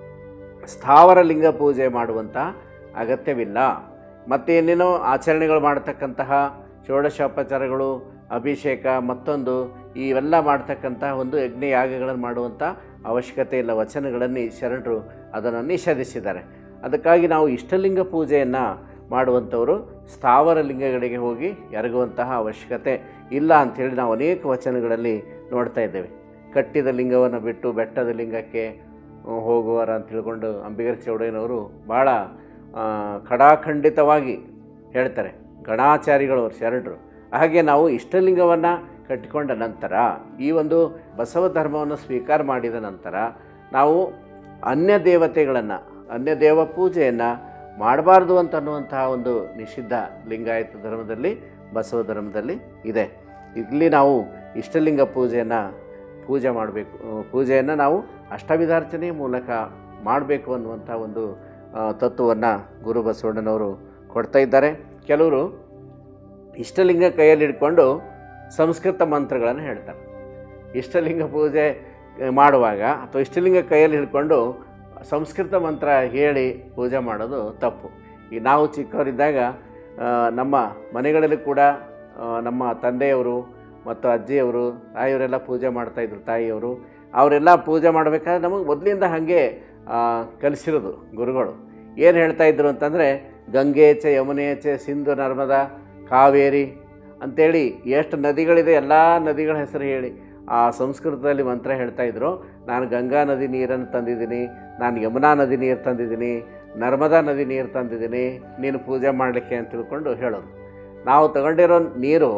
ಸ್ಥಾವರ ಲಿಂಗ ಪೂಜೆ ಮಾಡುವಂಥ ಅಗತ್ಯವಿಲ್ಲ ಮತ್ತೇನೇನೋ ಆಚರಣೆಗಳು ಮಾಡ್ತಕ್ಕಂತಹ ಷೋಡಶೋಪಚಾರಗಳು ಅಭಿಷೇಕ ಮತ್ತೊಂದು ಇವೆಲ್ಲ ಮಾಡ್ತಕ್ಕಂತಹ ಒಂದು ಯಜ್ಞ ಯಾಗಗಳನ್ನು ಮಾಡುವಂಥ ಅವಶ್ಯಕತೆ ಇಲ್ಲ ವಚನಗಳಲ್ಲಿ ಶರಣರು ಅದನ್ನು ನಿಷೇಧಿಸಿದ್ದಾರೆ ಅದಕ್ಕಾಗಿ ನಾವು ಇಷ್ಟಲಿಂಗ ಪೂಜೆಯನ್ನು ಮಾಡುವಂಥವರು ಸ್ಥಾವರ ಲಿಂಗಗಳಿಗೆ ಹೋಗಿ ಎರಗುವಂತಹ ಅವಶ್ಯಕತೆ ಇಲ್ಲ ಅಂಥೇಳಿ ನಾವು ಅನೇಕ ವಚನಗಳಲ್ಲಿ ನೋಡ್ತಾ ಇದ್ದೇವೆ ಕಟ್ಟಿದ ಲಿಂಗವನ್ನು ಬಿಟ್ಟು ಬೆಟ್ಟದ ಲಿಂಗಕ್ಕೆ ಆ, ಹೋಗುವರ ಅಂತ ತಿಳ್ಕೊಂಡು ಅಂಬಿಗರ ಚೌಡಯ್ಯನವರು ಭಾಳ ಆ, ಖಡಾಖಂಡಿತವಾಗಿ ಹೇಳ್ತಾರೆ ಗಣಾಚಾರಿಗಳು ಅವರು ಶರಣರು ಹಾಗೆ ನಾವು ಇಷ್ಟಲಿಂಗವನ್ನು ಕಟ್ಟಿಕೊಂಡ ನಂತರ ಈ ಒಂದು ಬಸವ ಧರ್ಮವನ್ನು ಸ್ವೀಕಾರ ಮಾಡಿದ ನಂತರ ನಾವು ಅನ್ಯ ದೇವತೆಗಳನ್ನು ಅನ್ಯ ದೇವ ಪೂಜೆಯನ್ನು ಮಾಡಬಾರ್ದು ಅಂತ ಅನ್ನುವಂತಹ ಒಂದು ನಿಷಿದ್ಧ ಲಿಂಗಾಯತ ಧರ್ಮದಲ್ಲಿ ಬಸವ ಧರ್ಮದಲ್ಲಿ ಇದೆ ಇಲ್ಲಿ ನಾವು ಇಷ್ಟಲಿಂಗ ಪೂಜೆಯನ್ನು ಪೂಜೆ ಮಾಡಬೇಕು ಪೂಜೆಯನ್ನು ನಾವು ಅಷ್ಟವಿಧಾರ್ಚನೆಯ ಮೂಲಕ ಮಾಡಬೇಕು ಅನ್ನುವಂಥ ಒಂದು ತತ್ವವನ್ನು ಗುರು ಬಸವಣ್ಣನವರು ಕೊಡ್ತಾ ಇದ್ದಾರೆ ಕೆಲವರು ಇಷ್ಟಲಿಂಗ ಕೈಯಲ್ಲಿ ಹಿಡ್ಕೊಂಡು ಸಂಸ್ಕೃತ ಮಂತ್ರಗಳನ್ನು ಹೇಳ್ತಾರೆ ಇಷ್ಟಲಿಂಗ ಪೂಜೆ ಆ, ಮಾಡುವಾಗ ಅಥವಾ ಇಷ್ಟಲಿಂಗ ಕೈಯಲ್ಲಿ ಹಿಡ್ಕೊಂಡು ಸಂಸ್ಕೃತ ಮಂತ್ರ ಹೇಳಿ ಪೂಜೆ ಮಾಡೋದು ತಪ್ಪು ಈ ನಾವು ಚಿಕ್ಕವರಿದ್ದಾಗ ಆ, ನಮ್ಮ ಮನೆಗಳಲ್ಲಿ ಕೂಡ ಆ, ನಮ್ಮ ತಂದೆಯವರು ಮತ್ತು ಅಜ್ಜಿಯವರು ತಾಯಿಯವರೆಲ್ಲ ಪೂಜೆ ಮಾಡ್ತಾಯಿದ್ರು ತಾಯಿಯವರು ಅವರೆಲ್ಲ ಪೂಜೆ ಮಾಡಬೇಕಾದ್ರೆ ನಮಗೆ ಮೊದಲಿಂದ ಹಾಗೆ ಆ, ಕಲಿಸಿರೋದು ಗುರುಗಳು ಏನು ಹೇಳ್ತಾ ಇದ್ರು ಅಂತಂದರೆ ಗಂಗೆಚೆ ಯಮುನೆಚೆ ಸಿಂಧು ನರ್ಮದಾ ಕಾವೇರಿ ಅಂಥೇಳಿ ಎಷ್ಟು ನದಿಗಳಿದೆ ಎಲ್ಲ ನದಿಗಳ ಹೆಸರು ಹೇಳಿ ಆ ಸಂಸ್ಕೃತದಲ್ಲಿ ಮಂತ್ರ ಹೇಳ್ತಾ ಇದ್ರು ನಾನು ಗಂಗಾ ನದಿ ನೀರನ್ನು ತಂದಿದ್ದೀನಿ ನಾನು ಯಮುನಾ ನದಿ ನೀರು ತಂದಿದ್ದೀನಿ ನರ್ಮದಾ ನದಿ ನೀರು ತಂದಿದ್ದೀನಿ ನೀನು ಪೂಜೆ ಮಾಡಲಿಕ್ಕೆ ಅಂತ ತಿಳ್ಕೊಂಡು ಹೇಳೋದು ನಾವು ತಗೊಂಡಿರೋ ನೀರು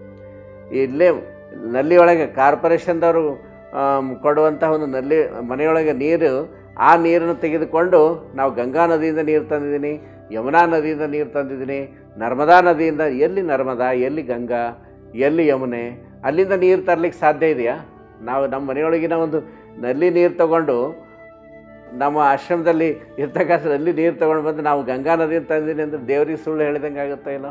ಇಲ್ಲೇ ನಲ್ಲಿಯೊಳಗೆ ಕಾರ್ಪೊರೇಷನ್ದವರು ಆಮ್, ಕೊಡುವಂತಹ ಒಂದು ನಲ್ಲಿ ಮನೆಯೊಳಗೆ ನೀರು ಆ ನೀರನ್ನು ತೆಗೆದುಕೊಂಡು ನಾವು ಗಂಗಾ ನದಿಯಿಂದ ನೀರು ತಂದಿದ್ದೀನಿ ಯಮುನಾ ನದಿಯಿಂದ ನೀರು ತಂದಿದ್ದೀನಿ ನರ್ಮದಾ ನದಿಯಿಂದ ಎಲ್ಲಿ ನರ್ಮದಾ ಎಲ್ಲಿ ಗಂಗಾ ಎಲ್ಲಿ ಯಮುನೆ ಅಲ್ಲಿಂದ ನೀರು ತರಲಿಕ್ಕೆ ಸಾಧ್ಯ ಇದೆಯಾ ನಾವು ನಮ್ಮ ಮನೆಯೊಳಗಿನ ಒಂದು ನಲ್ಲಿ ನೀರು ತಗೊಂಡು ನಮ್ಮ ಆಶ್ರಮದಲ್ಲಿ ಇರ್ತಕ್ಕಂಥ ನಲ್ಲಿ ನೀರು ತೊಗೊಂಡು ಬಂದು ನಾವು ಗಂಗಾ ನದಿಯಿಂದ ತಂದಿದ್ದೀನಿ ಅಂದರೆ ದೇವರಿಗೆ ಸುಳ್ಳು ಹೇಳಿದಂಗೆ ಆಗುತ್ತಾ ಇಲ್ಲ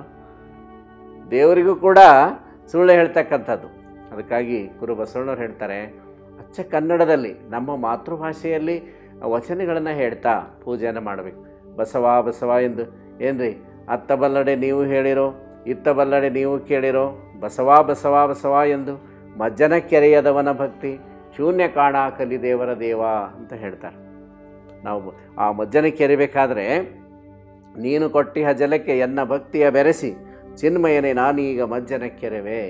ದೇವರಿಗೂ ಕೂಡ ಸುಳ್ಳು ಹೇಳ್ತಕ್ಕಂಥದ್ದು ಅದಕ್ಕಾಗಿ ಗುರು ಬಸವಣ್ಣವ್ರು ಹೇಳ್ತಾರೆ ಅಚ್ಚ ಕನ್ನಡದಲ್ಲಿ ನಮ್ಮ ಮಾತೃಭಾಷೆಯಲ್ಲಿ ವಚನಗಳನ್ನು ಹೇಳ್ತಾ ಪೂಜೆಯನ್ನು ಮಾಡಬೇಕು ಬಸವ ಬಸವ ಎಂದು ಏನ್ರಿ ಅತ್ತ ಬಲ್ಲಡೆ ನೀವು ಹೇಳಿರೋ ಇತ್ತ ಬಲ್ಲಡೆ ನೀವು ಕೇಳಿರೋ ಬಸವ ಬಸವ ಬಸವ ಎಂದು ಮಜ್ಜನ ಕೆರೆಯದವನ ಭಕ್ತಿ ಶೂನ್ಯ ಕಾಣ ಕಲಿ ದೇವರ ದೇವ ಅಂತ ಹೇಳ್ತಾರೆ ನಾವು ಆ ಮಜ್ಜನ ಕೆರಿಬೇಕಾದ್ರೆ ನೀನು ಕೊಟ್ಟಿಹ ಜಲಕ್ಕೆ ಎನ್ನ ಭಕ್ತಿಯ ಬೆರೆಸಿ ಚಿನ್ಮಯನೇ ನಾನೀಗ ಮಜ್ಜನ ಕೆರೆವೆ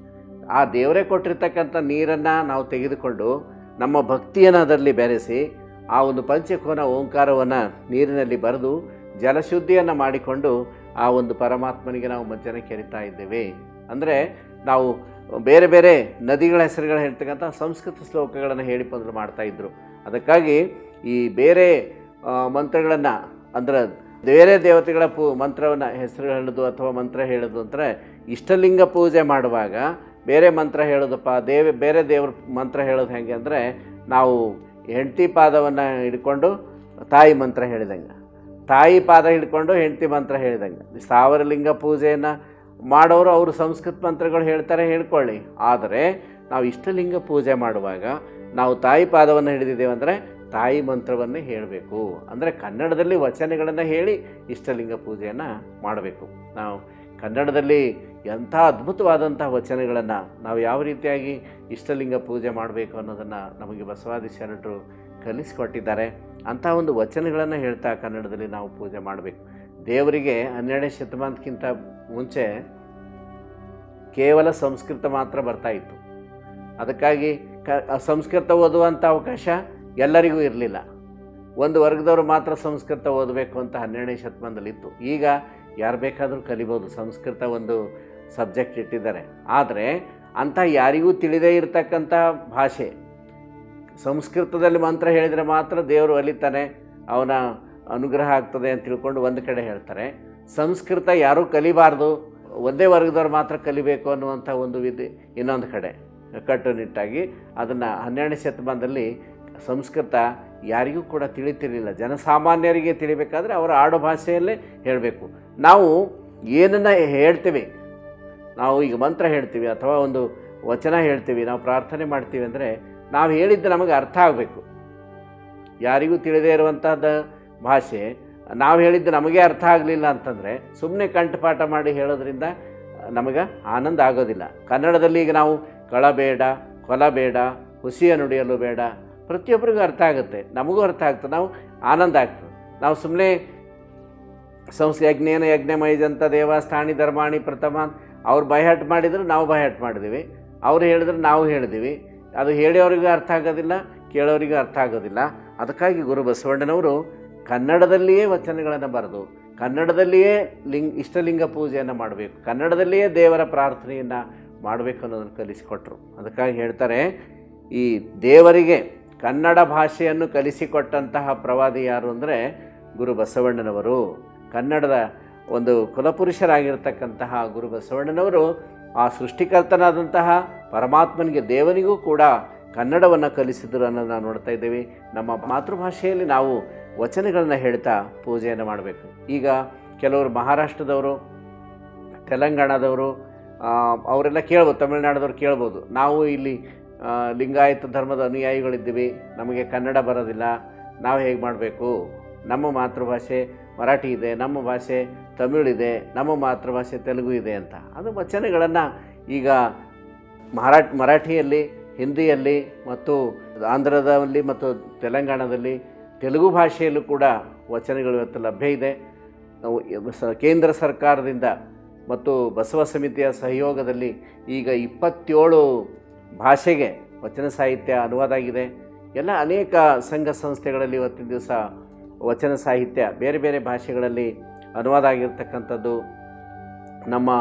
ಆ ದೇವರೇ ಕೊಟ್ಟಿರ್ತಕ್ಕಂಥ ನೀರನ್ನು ನಾವು ತೆಗೆದುಕೊಂಡು ನಮ್ಮ ಭಕ್ತಿಯನ್ನು ಅದರಲ್ಲಿ ಬೆರೆಸಿ ಆ ಒಂದು ಪಂಚಕೋನ ಓಂಕಾರವನ್ನು ನೀರಿನಲ್ಲಿ ಬರೆದು ಜಲಶುದ್ಧಿಯನ್ನು ಮಾಡಿಕೊಂಡು ಆ ಒಂದು ಪರಮಾತ್ಮನಿಗೆ ನಾವು ಮಜ್ಜನ ಕೆರಿತಾ ಇದ್ದೇವೆ ಅಂದರೆ ನಾವು ಬೇರೆ ಬೇರೆ ನದಿಗಳ ಹೆಸರುಗಳು ಹೇಳ್ತಕ್ಕಂಥ ಸಂಸ್ಕೃತ ಶ್ಲೋಕಗಳನ್ನು ಹೇಳಿ ಬಂದರು ಮಾಡ್ತಾಯಿದ್ರು ಅದಕ್ಕಾಗಿ ಈ ಬೇರೆ ಮಂತ್ರಗಳನ್ನು ಅಂದ್ರೆ ಬೇರೆ ದೇವತೆಗಳ ಪೂ ಮಂತ್ರವನ್ನು ಹೆಸರು ಹೇಳೋದು ಅಥವಾ ಮಂತ್ರ ಹೇಳೋದು ಅಂದರೆ ಇಷ್ಟಲಿಂಗ ಪೂಜೆ ಮಾಡುವಾಗ ಬೇರೆ ಮಂತ್ರ ಹೇಳೋದಪ್ಪ ದೇವ ಬೇರೆ ದೇವ್ರ ಮಂತ್ರ ಹೇಳೋದು ಹೆಂಗೆ ಅಂದರೆ ನಾವು ಹೆಂಡತಿ ಪಾದವನ್ನು ಹಿಡ್ಕೊಂಡು ತಾಯಿ ಮಂತ್ರ ಹೇಳಿದಂಗೆ ತಾಯಿ ಪಾದ ಹಿಡ್ಕೊಂಡು ಹೆಂಡತಿ ಮಂತ್ರ ಹೇಳಿದಂಗೆ ಸಾವಿರ ಲಿಂಗ ಪೂಜೆಯನ್ನು ಮಾಡೋರು ಅವರು ಸಂಸ್ಕೃತ ಮಂತ್ರಗಳು ಹೇಳ್ತಾರೆ ಹೇಳ್ಕೊಳ್ಳಿ ಆದರೆ ನಾವು ಇಷ್ಟಲಿಂಗ ಪೂಜೆ ಮಾಡುವಾಗ ನಾವು ತಾಯಿ ಪಾದವನ್ನು ಹಿಡಿದಿದ್ದೇವೆ ಅಂದರೆ ತಾಯಿ ಮಂತ್ರವನ್ನೇ ಹೇಳಬೇಕು ಅಂದರೆ ಕನ್ನಡದಲ್ಲಿ ವಚನಗಳನ್ನು ಹೇಳಿ ಇಷ್ಟಲಿಂಗ ಪೂಜೆಯನ್ನು ಮಾಡಬೇಕು ನಾವು ಕನ್ನಡದಲ್ಲಿ ಎಂಥ ಅದ್ಭುತವಾದಂಥ ವಚನಗಳನ್ನು ನಾವು ಯಾವ ರೀತಿಯಾಗಿ ಇಷ್ಟಲಿಂಗ ಪೂಜೆ ಮಾಡಬೇಕು ಅನ್ನೋದನ್ನು ನಮಗೆ ಬಸವಾದಿ ಶರಣರು ಕಲಿಸಿಕೊಟ್ಟಿದ್ದಾರೆ ಅಂಥ ಒಂದು ವಚನಗಳನ್ನು ಹೇಳ್ತಾ ಕನ್ನಡದಲ್ಲಿ ನಾವು ಪೂಜೆ ಮಾಡಬೇಕು ದೇವರಿಗೆ ಹನ್ನೆರಡನೇ ಶತಮಾನಕ್ಕಿಂತ ಮುಂಚೆ ಕೇವಲ ಸಂಸ್ಕೃತ ಮಾತ್ರ ಬರ್ತಾ ಇತ್ತು ಅದಕ್ಕಾಗಿ ಕ ಸಂಸ್ಕೃತ ಓದುವಂಥ ಅವಕಾಶ ಎಲ್ಲರಿಗೂ ಇರಲಿಲ್ಲ ಒಂದು ವರ್ಗದವರು ಮಾತ್ರ ಸಂಸ್ಕೃತ ಓದಬೇಕು ಅಂತ ಹನ್ನೆರಡನೇ ಶತಮಾನದಲ್ಲಿತ್ತು ಈಗ ಯಾರು ಬೇಕಾದರೂ ಕಲಿಬೋದು ಸಂಸ್ಕೃತ ಒಂದು ಸಬ್ಜೆಕ್ಟ್ ಇಟ್ಟಿದ್ದಾರೆ ಆದರೆ ಅಂಥ ಯಾರಿಗೂ ತಿಳಿದೇ ಇರತಕ್ಕಂಥ ಭಾಷೆ ಸಂಸ್ಕೃತದಲ್ಲಿ ಮಂತ್ರ ಹೇಳಿದರೆ ಮಾತ್ರ ದೇವರು ಒಲಿತಾನೆ ಅವನ ಅನುಗ್ರಹ ಆಗ್ತದೆ ಅಂತ ತಿಳ್ಕೊಂಡು ಒಂದು ಕಡೆ ಹೇಳ್ತಾರೆ ಸಂಸ್ಕೃತ ಯಾರೂ ಕಲಿಬಾರ್ದು ಒಂದೇ ವರ್ಗದವ್ರು ಮಾತ್ರ ಕಲಿಬೇಕು ಅನ್ನುವಂಥ ಒಂದು ವಿಧಿ ಇನ್ನೊಂದು ಕಡೆ ಕಟ್ಟುನಿಟ್ಟಾಗಿ ಅದನ್ನು ಹನ್ನೆರಡನೇ ಶತಮಾನದಲ್ಲಿ ಸಂಸ್ಕೃತ ಯಾರಿಗೂ ಕೂಡ ತಿಳಿತಿರಲಿಲ್ಲ ಜನಸಾಮಾನ್ಯರಿಗೆ ತಿಳಿಬೇಕಾದ್ರೆ ಅವರ ಆಡು ಭಾಷೆಯಲ್ಲೇ ಹೇಳಬೇಕು ನಾವು ಏನನ್ನು ಹೇಳ್ತೀವಿ ನಾವು ಈಗ ಮಂತ್ರ ಹೇಳ್ತೀವಿ ಅಥವಾ ಒಂದು ವಚನ ಹೇಳ್ತೀವಿ ನಾವು ಪ್ರಾರ್ಥನೆ ಮಾಡ್ತೀವಿ ಅಂದರೆ ನಾವು ಹೇಳಿದ್ದು ನಮಗೆ ಅರ್ಥ ಆಗಬೇಕು ಯಾರಿಗೂ ತಿಳಿದೇ ಇರುವಂಥದ್ದು ಭಾಷೆ ನಾವು ಹೇಳಿದ್ದು ನಮಗೆ ಅರ್ಥ ಆಗಲಿಲ್ಲ ಅಂತಂದರೆ ಸುಮ್ಮನೆ ಕಂಠಪಾಠ ಮಾಡಿ ಹೇಳೋದ್ರಿಂದ ನಮಗೆ ಆನಂದ ಆಗೋದಿಲ್ಲ ಕನ್ನಡದಲ್ಲಿ ಈಗ ನಾವು ಕಳಬೇಡ ಕೊಲಬೇಡ ಹುಸಿಯ ನುಡಿಯಲು ಬೇಡ ಪ್ರತಿಯೊಬ್ಬರಿಗೂ ಅರ್ಥ ಆಗುತ್ತೆ ನಮಗೂ ಅರ್ಥ ಆಗ್ತದೆ ನಾವು ಆನಂದ ಆಗ್ತದೆ ನಾವು ಸುಮ್ಮನೆ ಸಂಸ್ ಯಜ್ಞೇನ ಯಜ್ಞಮೈಜಂತ ದೇವಸ್ಥಾನಿ ಧರ್ಮಾಣಿ ಪ್ರಥಮ ಅವ್ರು ಬೈಹಟ್ ಮಾಡಿದ್ರು ನಾವು ಬೈಹಟ್ ಮಾಡಿದ್ದೀವಿ ಅವ್ರು ಹೇಳಿದ್ರೆ ನಾವು ಹೇಳಿದ್ದೀವಿ ಅದು ಹೇಳಿಯವ್ರಿಗೂ ಅರ್ಥ ಆಗೋದಿಲ್ಲ ಕೇಳೋರಿಗೂ ಅರ್ಥ ಆಗೋದಿಲ್ಲ ಅದಕ್ಕಾಗಿ ಗುರು ಬಸವಣ್ಣನವರು ಕನ್ನಡದಲ್ಲಿಯೇ ವಚನಗಳನ್ನು ಬರೆದು ಕನ್ನಡದಲ್ಲಿಯೇ ಲಿಂಗ್ ಇಷ್ಟಲಿಂಗ ಪೂಜೆಯನ್ನು ಮಾಡಬೇಕು ಕನ್ನಡದಲ್ಲಿಯೇ ದೇವರ ಪ್ರಾರ್ಥನೆಯನ್ನು ಮಾಡಬೇಕು ಅನ್ನೋದನ್ನು ಕಲಿಸಿಕೊಟ್ರು ಅದಕ್ಕಾಗಿ ಹೇಳ್ತಾರೆ ಈ ದೇವರಿಗೆ ಕನ್ನಡ ಭಾಷೆಯನ್ನು ಕಲಿಸಿಕೊಟ್ಟಂತಹ ಪ್ರವಾದಿ ಯಾರು ಅಂದರೆ ಗುರು ಬಸವಣ್ಣನವರು ಕನ್ನಡದ ಒಂದು ಕುಲಪುರುಷರಾಗಿರ್ತಕ್ಕಂತಹ ಗುರು ಬಸವಣ್ಣನವರು ಆ ಸೃಷ್ಟಿಕರ್ತನಾದಂತಹ ಪರಮಾತ್ಮನಿಗೆ ದೇವನಿಗೂ ಕೂಡ ಕನ್ನಡವನ್ನು ಕಲಿಸಿದ್ರು ಅನ್ನೋದನ್ನ ನಾವು ನೋಡ್ತಾ ಇದ್ದೇವೆ ನಮ್ಮ ಮಾತೃಭಾಷೆಯಲ್ಲಿ ನಾವು ವಚನಗಳನ್ನು ಹೇಳ್ತಾ ಪೂಜೆಯನ್ನು ಮಾಡಬೇಕು ಈಗ ಕೆಲವರು ಮಹಾರಾಷ್ಟ್ರದವರು ತೆಲಂಗಾಣದವರು ಆ, ಅವರೆಲ್ಲ ಕೇಳ್ಬೋದು ತಮಿಳುನಾಡದವ್ರು ಕೇಳ್ಬೋದು ನಾವು ಇಲ್ಲಿ ಆ, ಲಿಂಗಾಯತ ಧರ್ಮದ ಅನುಯಾಯಿಗಳಿದ್ದೀವಿ ನಮಗೆ ಕನ್ನಡ ಬರೋದಿಲ್ಲ ನಾವು ಹೇಗೆ ಮಾಡಬೇಕು ನಮ್ಮ ಮಾತೃಭಾಷೆ ಮರಾಠಿ ಇದೆ ನಮ್ಮ ಭಾಷೆ ತಮಿಳಿದೆ ನಮ್ಮ ಮಾತೃಭಾಷೆ ತೆಲುಗು ಇದೆ ಅಂತ ಅದು ವಚನಗಳನ್ನು ಈಗ ಮಹಾರಾಟ್ ಮರಾಠಿಯಲ್ಲಿ ಹಿಂದಿಯಲ್ಲಿ ಮತ್ತು ಆಂಧ್ರದಲ್ಲಿ ಮತ್ತು ತೆಲಂಗಾಣದಲ್ಲಿ ತೆಲುಗು ಭಾಷೆಯಲ್ಲೂ ಕೂಡ ವಚನಗಳು ಇವತ್ತು ಲಭ್ಯ ಇದೆ ನಾವು ಸ- ಕೇಂದ್ರ ಸರ್ಕಾರದಿಂದ ಮತ್ತು ಬಸವ ಸಮಿತಿಯ ಸಹಯೋಗದಲ್ಲಿ ಈಗ ಇಪ್ಪತ್ತೇಳು ಭಾಷೆಗೆ ವಚನ ಸಾಹಿತ್ಯ ಅನುವಾದ ಆಗಿದೆ ಎಲ್ಲ ಅನೇಕ ಸಂಘ ಸಂಸ್ಥೆಗಳಲ್ಲಿ ಇವತ್ತಿನ ದಿವಸ ವಚನ ಸಾಹಿತ್ಯ ಬೇರೆ ಬೇರೆ ಭಾಷೆಗಳಲ್ಲಿ ಅನುವಾದ ಆಗಿರ್ತಕ್ಕಂಥದ್ದು ನಮ್ಮ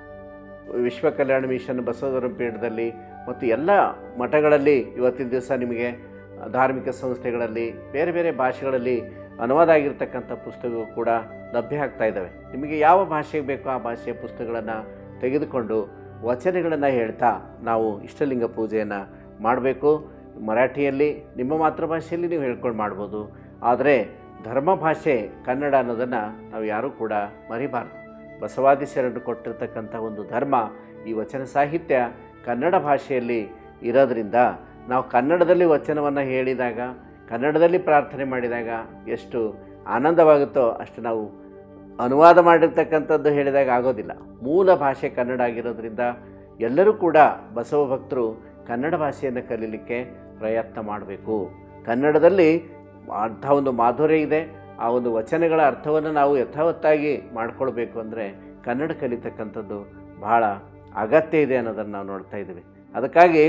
ವಿಶ್ವ ಕಲ್ಯಾಣ ಮಿಷನ್ ಬಸವಧರ್ಮ ಪೀಠದಲ್ಲಿ ಮತ್ತು ಎಲ್ಲ ಮಠಗಳಲ್ಲಿ ಇವತ್ತಿನ ದಿವಸ ನಿಮಗೆ ಧಾರ್ಮಿಕ ಸಂಸ್ಥೆಗಳಲ್ಲಿ ಬೇರೆ ಬೇರೆ ಭಾಷೆಗಳಲ್ಲಿ ಅನುವಾದ ಆಗಿರ್ತಕ್ಕಂಥ ಪುಸ್ತಕಗಳು ಕೂಡ ಲಭ್ಯ ಆಗ್ತಾ ಇದ್ದಾವೆ ನಿಮಗೆ ಯಾವ ಭಾಷೆಗೆ ಬೇಕೋ ಆ ಭಾಷೆಯ ಪುಸ್ತಕಗಳನ್ನು ತೆಗೆದುಕೊಂಡು ವಚನಗಳನ್ನು ಹೇಳ್ತಾ ನಾವು ಇಷ್ಟಲಿಂಗ ಪೂಜೆಯನ್ನು ಮಾಡಬೇಕು ಮರಾಠಿಯಲ್ಲಿ ನಿಮ್ಮ ಮಾತೃಭಾಷೆಯಲ್ಲಿ ನೀವು ಹೇಳ್ಕೊಂಡು ಮಾಡ್ಬೋದು ಆದರೆ ಧರ್ಮ ಭಾಷೆ ಕನ್ನಡ ಅನ್ನೋದನ್ನು ನಾವು ಯಾರೂ ಕೂಡ ಮರಿಬಾರ್ದು ಬಸವಾದಿ ಶರಣರು ಕೊಟ್ಟಿರ್ತಕ್ಕಂಥ ಒಂದು ಧರ್ಮ ಈ ವಚನ ಸಾಹಿತ್ಯ ಕನ್ನಡ ಭಾಷೆಯಲ್ಲಿ ಇರೋದ್ರಿಂದ ನಾವು ಕನ್ನಡದಲ್ಲಿ ವಚನವನ್ನು ಹೇಳಿದಾಗ ಕನ್ನಡದಲ್ಲಿ ಪ್ರಾರ್ಥನೆ ಮಾಡಿದಾಗ ಎಷ್ಟು ಆನಂದವಾಗುತ್ತೋ ಅಷ್ಟು ನಾವು ಅನುವಾದ ಮಾಡಿರ್ತಕ್ಕಂಥದ್ದು ಹೇಳಿದಾಗ ಆಗೋದಿಲ್ಲ ಮೂಲ ಭಾಷೆ ಕನ್ನಡ ಆಗಿರೋದ್ರಿಂದ ಎಲ್ಲರೂ ಕೂಡ ಬಸವ ಭಕ್ತರು ಕನ್ನಡ ಭಾಷೆಯನ್ನು ಕಲೀಲಿಕ್ಕೆ ಪ್ರಯತ್ನ ಮಾಡಬೇಕು ಕನ್ನಡದಲ್ಲಿ ಅಂಥ ಒಂದು ಮಾಧುರ್ಯ ಇದೆ ಆ ಒಂದು ವಚನಗಳ ಅರ್ಥವನ್ನು ನಾವು ಯಥಾವತ್ತಾಗಿ ಮಾಡ್ಕೊಳ್ಬೇಕು ಅಂದರೆ ಕನ್ನಡ ಕಲಿತಕ್ಕಂಥದ್ದು ಬಹಳ ಅಗತ್ಯ ಇದೆ ಅನ್ನೋದನ್ನು ನಾವು ನೋಡ್ತಾ ಇದ್ದೀವಿ ಅದಕ್ಕಾಗಿ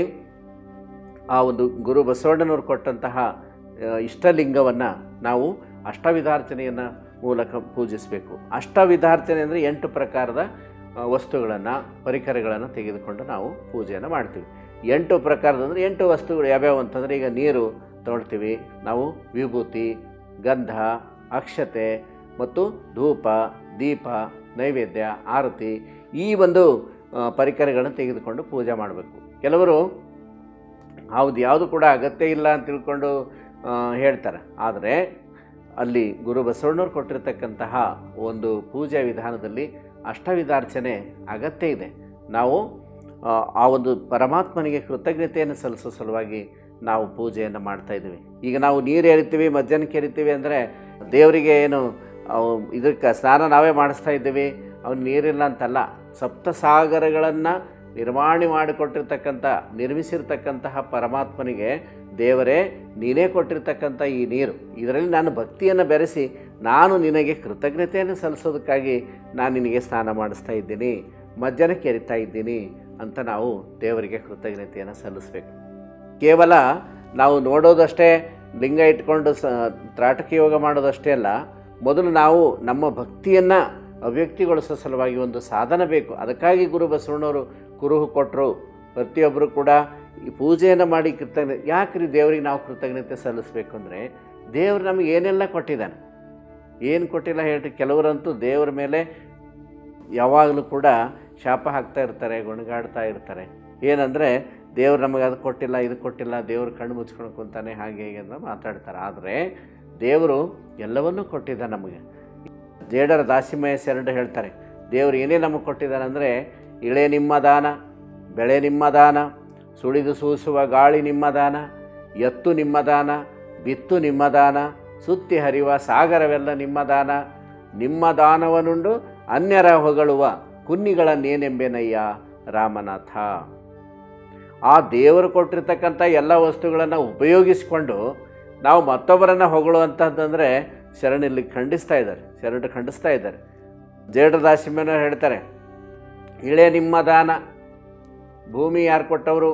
ಆ ಒಂದು ಗುರು ಬಸವಣ್ಣನವರು ಕೊಟ್ಟಂತಹ ಆ, ಇಷ್ಟಲಿಂಗವನ್ನು ನಾವು ಅಷ್ಟವಿಧಾರ್ಚನೆಯನ್ನು ಮೂಲಕ ಪೂಜಿಸಬೇಕು ಅಷ್ಟವಿಧಾರ್ಚನೆ ಅಂದರೆ ಎಂಟು ಪ್ರಕಾರದ ವಸ್ತುಗಳನ್ನು ಪರಿಕರಗಳನ್ನು ತೆಗೆದುಕೊಂಡು ನಾವು ಪೂಜೆಯನ್ನು ಮಾಡ್ತೀವಿ ಎಂಟು ಪ್ರಕಾರದಂದರೆ ಎಂಟು ವಸ್ತುಗಳು ಯಾವ್ಯಾವು ಅಂತಂದರೆ ಈಗ ನೀರು ತೊಗೊಳ್ತೀವಿ ನಾವು ವಿಭೂತಿ ಗಂಧ ಅಕ್ಷತೆ ಮತ್ತು ಧೂಪ ದೀಪ ನೈವೇದ್ಯ ಆರತಿ ಈ ಒಂದು ಆ, ಪರಿಕರಗಳನ್ನು ತೆಗೆದುಕೊಂಡು ಪೂಜೆ ಮಾಡಬೇಕು ಕೆಲವರು ಹೌದು ಯಾವುದು ಕೂಡ ಅಗತ್ಯ ಇಲ್ಲ ಅಂತ ತಿಳ್ಕೊಂಡು ಆ, ಹೇಳ್ತಾರೆ ಆದರೆ ಅಲ್ಲಿ ಗುರು ಬಸವಣ್ಣವ್ರು ಕೊಟ್ಟಿರ್ತಕ್ಕಂತಹ ಒಂದು ಪೂಜಾ ವಿಧಾನದಲ್ಲಿ ಅಷ್ಟವಿಧಾರ್ಚನೆ ಅಗತ್ಯ ಇದೆ ನಾವು ಆ, ಆ ಒಂದು ಪರಮಾತ್ಮನಿಗೆ ಕೃತಜ್ಞತೆಯನ್ನು ಸಲ್ಲಿಸೋ ಸಲುವಾಗಿ ನಾವು ಪೂಜೆಯನ್ನು ಮಾಡ್ತಾ ಇದ್ದೀವಿ ಈಗ ನಾವು ನೀರು ಎರಿತೀವಿ ಮಧ್ಯಾಹ್ನಕ್ಕೆ ಎರಿತೀವಿ ಅಂದರೆ ದೇವರಿಗೆ ಏನು ಅವು ಇದಕ್ಕೆ ಸ್ನಾನ ನಾವೇ ಮಾಡಿಸ್ತಾ ಇದ್ದೀವಿ ಅವ್ನು ನೀರಿಲ್ಲ ಅಂತಲ್ಲ ಸಪ್ತಸಾಗರಗಳನ್ನು ನಿರ್ಮಾಣ ಮಾಡಿಕೊಟ್ಟಿರ್ತಕ್ಕಂಥ ನಿರ್ಮಿಸಿರ್ತಕ್ಕಂತಹ ಪರಮಾತ್ಮನಿಗೆ ದೇವರೇ ನೀನೇ ಕೊಟ್ಟಿರ್ತಕ್ಕಂಥ ಈ ನೀರು ಇದರಲ್ಲಿ ನಾನು ಭಕ್ತಿಯನ್ನು ಬೆರೆಸಿ ನಾನು ನಿನಗೆ ಕೃತಜ್ಞತೆಯನ್ನು ಸಲ್ಲಿಸೋದಕ್ಕಾಗಿ ನಾನು ನಿನಗೆ ಸ್ನಾನ ಮಾಡಿಸ್ತಾ ಇದ್ದೀನಿ ಮಧ್ಯಾಹ್ನಕ್ಕೆ ಎರಿತಾ ಇದ್ದೀನಿ ಅಂತ ನಾವು ದೇವರಿಗೆ ಕೃತಜ್ಞತೆಯನ್ನು ಸಲ್ಲಿಸಬೇಕು ಕೇವಲ ನಾವು ನೋಡೋದಷ್ಟೇ ಲಿಂಗ ಇಟ್ಕೊಂಡು ಸ ತ್ರಾಟಕ ಯೋಗ ಮಾಡೋದಷ್ಟೇ ಅಲ್ಲ ಮೊದಲು ನಾವು ನಮ್ಮ ಭಕ್ತಿಯನ್ನು ಅಭಿವ್ಯಕ್ತಿಗೊಳಿಸೋ ಸಲುವಾಗಿ ಒಂದು ಸಾಧನ ಬೇಕು ಅದಕ್ಕಾಗಿ ಗುರು ಬಸವಣ್ಣವರು ಕುರುಹು ಕೊಟ್ಟರು ಪ್ರತಿಯೊಬ್ಬರು ಕೂಡ ಈ ಪೂಜೆಯನ್ನು ಮಾಡಿ ಕೃತಜ್ಞ ಯಾಕ್ರಿ ದೇವರಿಗೆ ನಾವು ಕೃತಜ್ಞತೆ ಸಲ್ಲಿಸ್ಬೇಕು ಅಂದರೆ ದೇವರು ನಮಗೆ ಏನೆಲ್ಲ ಕೊಟ್ಟಿದ್ದಾನೆ ಏನು ಕೊಟ್ಟಿಲ್ಲ ಹೇಳ್ರಿ ಕೆಲವರಂತೂ ದೇವರ ಮೇಲೆ ಯಾವಾಗಲೂ ಕೂಡ ಶಾಪ ಹಾಕ್ತಾ ಇರ್ತಾರೆ ಗುಣಗಾಡ್ತಾ ಇರ್ತಾರೆ ಏನಂದರೆ ದೇವ್ರು ನಮಗೆ ಅದು ಕೊಟ್ಟಿಲ್ಲ ಇದು ಕೊಟ್ಟಿಲ್ಲ ದೇವ್ರು ಕಣ್ಣು ಮುಚ್ಕೊಂಡು ಕುಂತಾನೆ ಹಾಗೆ ಹೀಗೆ ಅಂತ ಮಾತಾಡ್ತಾರೆ ಆದರೆ ದೇವರು ಎಲ್ಲವನ್ನೂ ಕೊಟ್ಟಿದ್ದ ನಮಗೆ ಜೇಡರ ದಾಸಿಮಯ ಶರಣ ಹೇಳ್ತಾರೆ ದೇವರು ಏನೇ ನಮಗೆ ಕೊಟ್ಟಿದ್ದಾನೆ ಅಂದರೆ ಇಳೆ ನಿಮ್ಮ ದಾನ ಬೆಳೆ ನಿಮ್ಮ ದಾನ ಸುಳಿದು ಸೂಸುವ ಗಾಳಿ ನಿಮ್ಮ ದಾನ ಎತ್ತು ನಿಮ್ಮ ದಾನ ಬಿತ್ತು ನಿಮ್ಮ ದಾನ ಸುತ್ತಿ ಹರಿಯುವ ಸಾಗರವೆಲ್ಲ ನಿಮ್ಮ ದಾನ ನಿಮ್ಮ ದಾನವನುಂಡು ಅನ್ಯರ ಹೊಗಳುವ ಕುನ್ನಿಗಳನ್ನೇನೆಂಬೆನಯ್ಯ ರಾಮನಾಥ ಆ ದೇವರು ಕೊಟ್ಟಿರ್ತಕ್ಕಂಥ ಎಲ್ಲ ವಸ್ತುಗಳನ್ನು ಉಪಯೋಗಿಸಿಕೊಂಡು ನಾವು ಮತ್ತೊಬ್ಬರನ್ನು ಹೊಗಳುವಂಥದ್ದಂದರೆ ಶರಣಿಲ್ಲಿ ಖಂಡಿಸ್ತಾ ಇದ್ದಾರೆ ಶರಣರು ಖಂಡಿಸ್ತಾ ಇದ್ದಾರೆ ಜೇಡದಾಸಿಮನ ಹೇಳ್ತಾರೆ ಇಳೆ ನಿಮ್ಮ ದಾನ ಭೂಮಿ ಯಾರು ಕೊಟ್ಟವರು